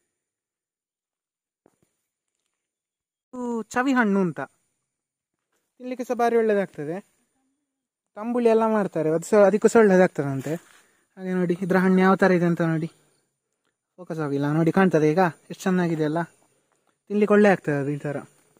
ಇದು ಚವಿ ಹಣ್ಣು ಅಂತ ತಿನ್ಲಿಕ್ಕೆ ಸಹ ಭಾರಿ ಒಳ್ಳೇದಾಗ್ತದೆ ತಂಬುಳಿ ಎಲ್ಲ ಮಾಡ್ತಾರೆ ಅದು ಸಹ ಅದಕ್ಕೂ ಸಹ ಒಳ್ಳೇದಾಗ್ತದಂತೆ ಹಾಗೆ ನೋಡಿ ಇದ್ರ ಹಣ್ಣು ಯಾವ ಥರ ಇದೆ ಅಂತ ನೋಡಿ ಫೋಕಸ್ ಆಗಿಲ್ಲ ನೋಡಿ ಕಾಣ್ತದೆ ಈಗ ಎಷ್ಟು ಚೆನ್ನಾಗಿದೆ ಅಲ್ಲ ತಿನ್ಲಿಕ್ಕೆ ಒಳ್ಳೆ ಆಗ್ತದೆ ಅದು ಈ ಥರ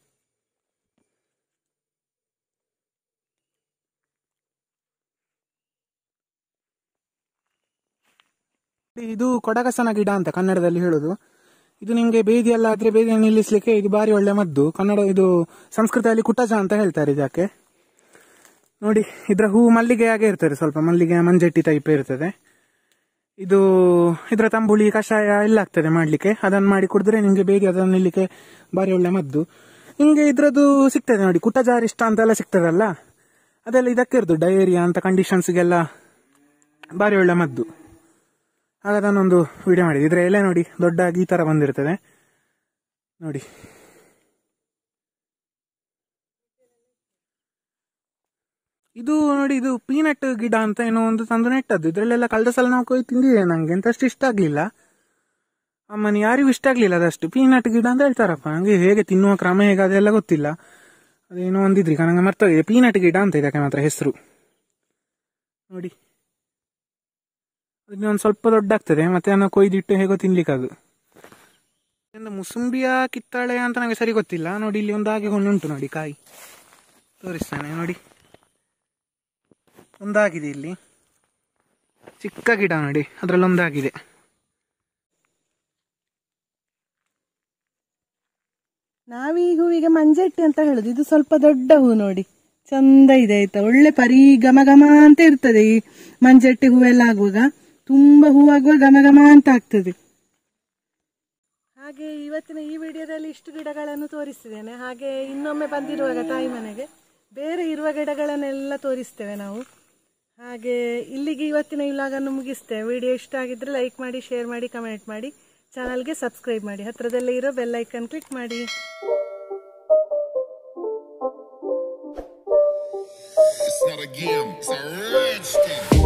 ಇದು ಕೊಡಗಸನ ಗಿಡ ಅಂತ ಕನ್ನಡದಲ್ಲಿ ಹೇಳುದು ಇದು ನಿಮಗೆ ಬೇದಿ ಎಲ್ಲ ಆದ್ರೆ ಬೇದಿಯನ್ನು ನಿಲ್ಲಿಸ್ಲಿಕ್ಕೆ ಇದು ಬಾರಿ ಒಳ್ಳೆ ಮದ್ದು ಕನ್ನಡ ಇದು ಸಂಸ್ಕೃತದಲ್ಲಿ ಕುಟಜ ಅಂತ ಹೇಳ್ತಾರೆ ಇದಕ್ಕೆ ನೋಡಿ ಇದರ ಹೂ ಮಲ್ಲಿಗೆ ಹಾಗೆ ಇರ್ತದೆ ಸ್ವಲ್ಪ ಮಲ್ಲಿಗೆ ಮಂಜೆಟ್ಟಿ ಟೈಪ್ ಇರ್ತದೆ ಇದು ಇದರ ತಂಬುಳಿ ಕಷಾಯ ಎಲ್ಲ ಆಗ್ತದೆ ಮಾಡ್ಲಿಕ್ಕೆ ಅದನ್ನು ಮಾಡಿ ಕುಡಿದ್ರೆ ನಿಮಗೆ ಬೇಗ ಅದನ್ನು ನಿಲ್ಲಿಕ್ಕೆ ಬಾರಿ ಒಳ್ಳೆ ಮದ್ದು ನಿಮಗೆ ಇದ್ರದ್ದು ಸಿಗ್ತದೆ ನೋಡಿ ಕುಟಜಾರಿಷ್ಟ ಅಂತೆಲ್ಲ ಸಿಗ್ತದಲ್ಲ ಅದೆಲ್ಲ ಇದಕ್ಕೆ ಇರೋದು ಡಯೇರಿಯಾ ಅಂತ ಕಂಡೀಷನ್ಸ್ಗೆಲ್ಲ ಬಾರಿ ಒಳ್ಳೆ ಮದ್ದು ಆಗ ಅದನ್ನೊಂದು ವಿಡಿಯೋ ಮಾಡಿದೆ ಇದ್ರ ಎಲೆ ನೋಡಿ ದೊಡ್ಡಾಗಿ ಈ ತರ ಬಂದಿರ್ತದೆ ನೋಡಿ ಇದು ನೋಡಿ ಇದು ಪೀನಟ್ ಗಿಡ ಅಂತ ಏನೋ ಒಂದು ತಂದು ನೆಟ್ಟದ್ದು ಇದ್ರಲ್ಲೆಲ್ಲ ಕಳೆದ ಸಲ ನಾವು ಕೊಯ್ ತಿಂದಿದೆ ನಂಗೆ ಅಂತ ಅಷ್ಟು ಇಷ್ಟ ಆಗ್ಲಿಲ್ಲ ಅಮ್ಮನ ಯಾರಿಗೂ ಇಷ್ಟ ಆಗ್ಲಿಲ್ಲ ಅದಷ್ಟು ಪೀನಟ್ ಗಿಡ ಅಂತ ಹೇಳ್ತಾರಪ್ಪ ನಂಗೆ ಹೇಗೆ ತಿನ್ನುವ ಕ್ರಮ ಹೇಗೆ ಅದೆಲ್ಲ ಗೊತ್ತಿಲ್ಲ ಅದೇನೋ ಒಂದಿದ್ರಿ ನಂಗೆ ಮರ್ತೋಗಿದೆ ಪೀನಟ್ ಗಿಡ ಅಂತ ಇದಕ್ಕೆ ಮಾತ್ರ ಹೆಸರು ನೋಡಿ ಇನ್ನೊಂದು ಸ್ವಲ್ಪ ದೊಡ್ಡ ಆಗ್ತದೆ ಮತ್ತೆ ಅದನ್ನ ಕೊಯ್ದಿಟ್ಟು ಹೇಗೋ ತಿನ್ಲಿಕ್ಕೆ ಅದು ಒಂದು ಮುಸುಂಬಿಯ ಕಿತ್ತಾಳೆ ಅಂತ ನನಗೆ ಸರಿ ಗೊತ್ತಿಲ್ಲ ನೋಡಿ ಇಲ್ಲಿ ಒಂದು ಹಾಗೆ ಉಂಟು ನೋಡಿ ಕಾಯಿ ತೋರಿಸ್ತಾನೆ ನೋಡಿ ಒಂದಾಗಿದೆ ಇಲ್ಲಿ ಚಿಕ್ಕ ಗಿಡ ನೋಡಿ ಅದ್ರಲ್ಲಿ ಒಂದಾಗಿದೆ ನಾವೀ ಹೂವಿಗೆ ಮಂಜೆಟ್ಟಿ ಅಂತ ಹೇಳುದು ಇದು ಸ್ವಲ್ಪ ದೊಡ್ಡ ಹೂ ನೋಡಿ ಚಂದ ಇದೆ ಆಯ್ತಾ ಒಳ್ಳೆ ಪರಿ ಘಮ ಘಮ ಅಂತ ಇರ್ತದೆ ಈ ಮಂಜೆಟ್ಟಿ ಹೂವೆಲ್ಲ ಆಗುವಾಗ ತುಂಬಾ ಹೂವಾಗುವ ಘಮ ಘಮ ಅಂತ ಆಗ್ತದೆ ಹಾಗೆ ಇವತ್ತಿನ ಈ ವಿಡಿಯೋದಲ್ಲಿ ಇಷ್ಟು ಗಿಡಗಳನ್ನು ತೋರಿಸ್ತಿದ್ದೇನೆ ಹಾಗೆ ಇನ್ನೊಮ್ಮೆ ಬಂದಿರುವಾಗ ತಾಯಿ ಮನೆಗೆ ಬೇರೆ ಇರುವ ಗಿಡಗಳನ್ನೆಲ್ಲ ತೋರಿಸ್ತೇವೆ ನಾವು ಹಾಗೆ ಇಲ್ಲಿಗೆ ಇವತ್ತಿನ ಇಲಾಗನ್ನು ಮುಗಿಸ್ತೇವೆ ವಿಡಿಯೋ ಇಷ್ಟ ಆಗಿದ್ರೆ ಲೈಕ್ ಮಾಡಿ ಶೇರ್ ಮಾಡಿ ಕಮೆಂಟ್ ಮಾಡಿ ಚಾನಲ್ಗೆ ಸಬ್ಸ್ಕ್ರೈಬ್ ಮಾಡಿ ಹತ್ರದಲ್ಲೇ ಇರೋ ಬೆಲ್ ಐಕನ್ ಕ್ಲಿಕ್ ಮಾಡಿ It's not a game, it's a rich thing.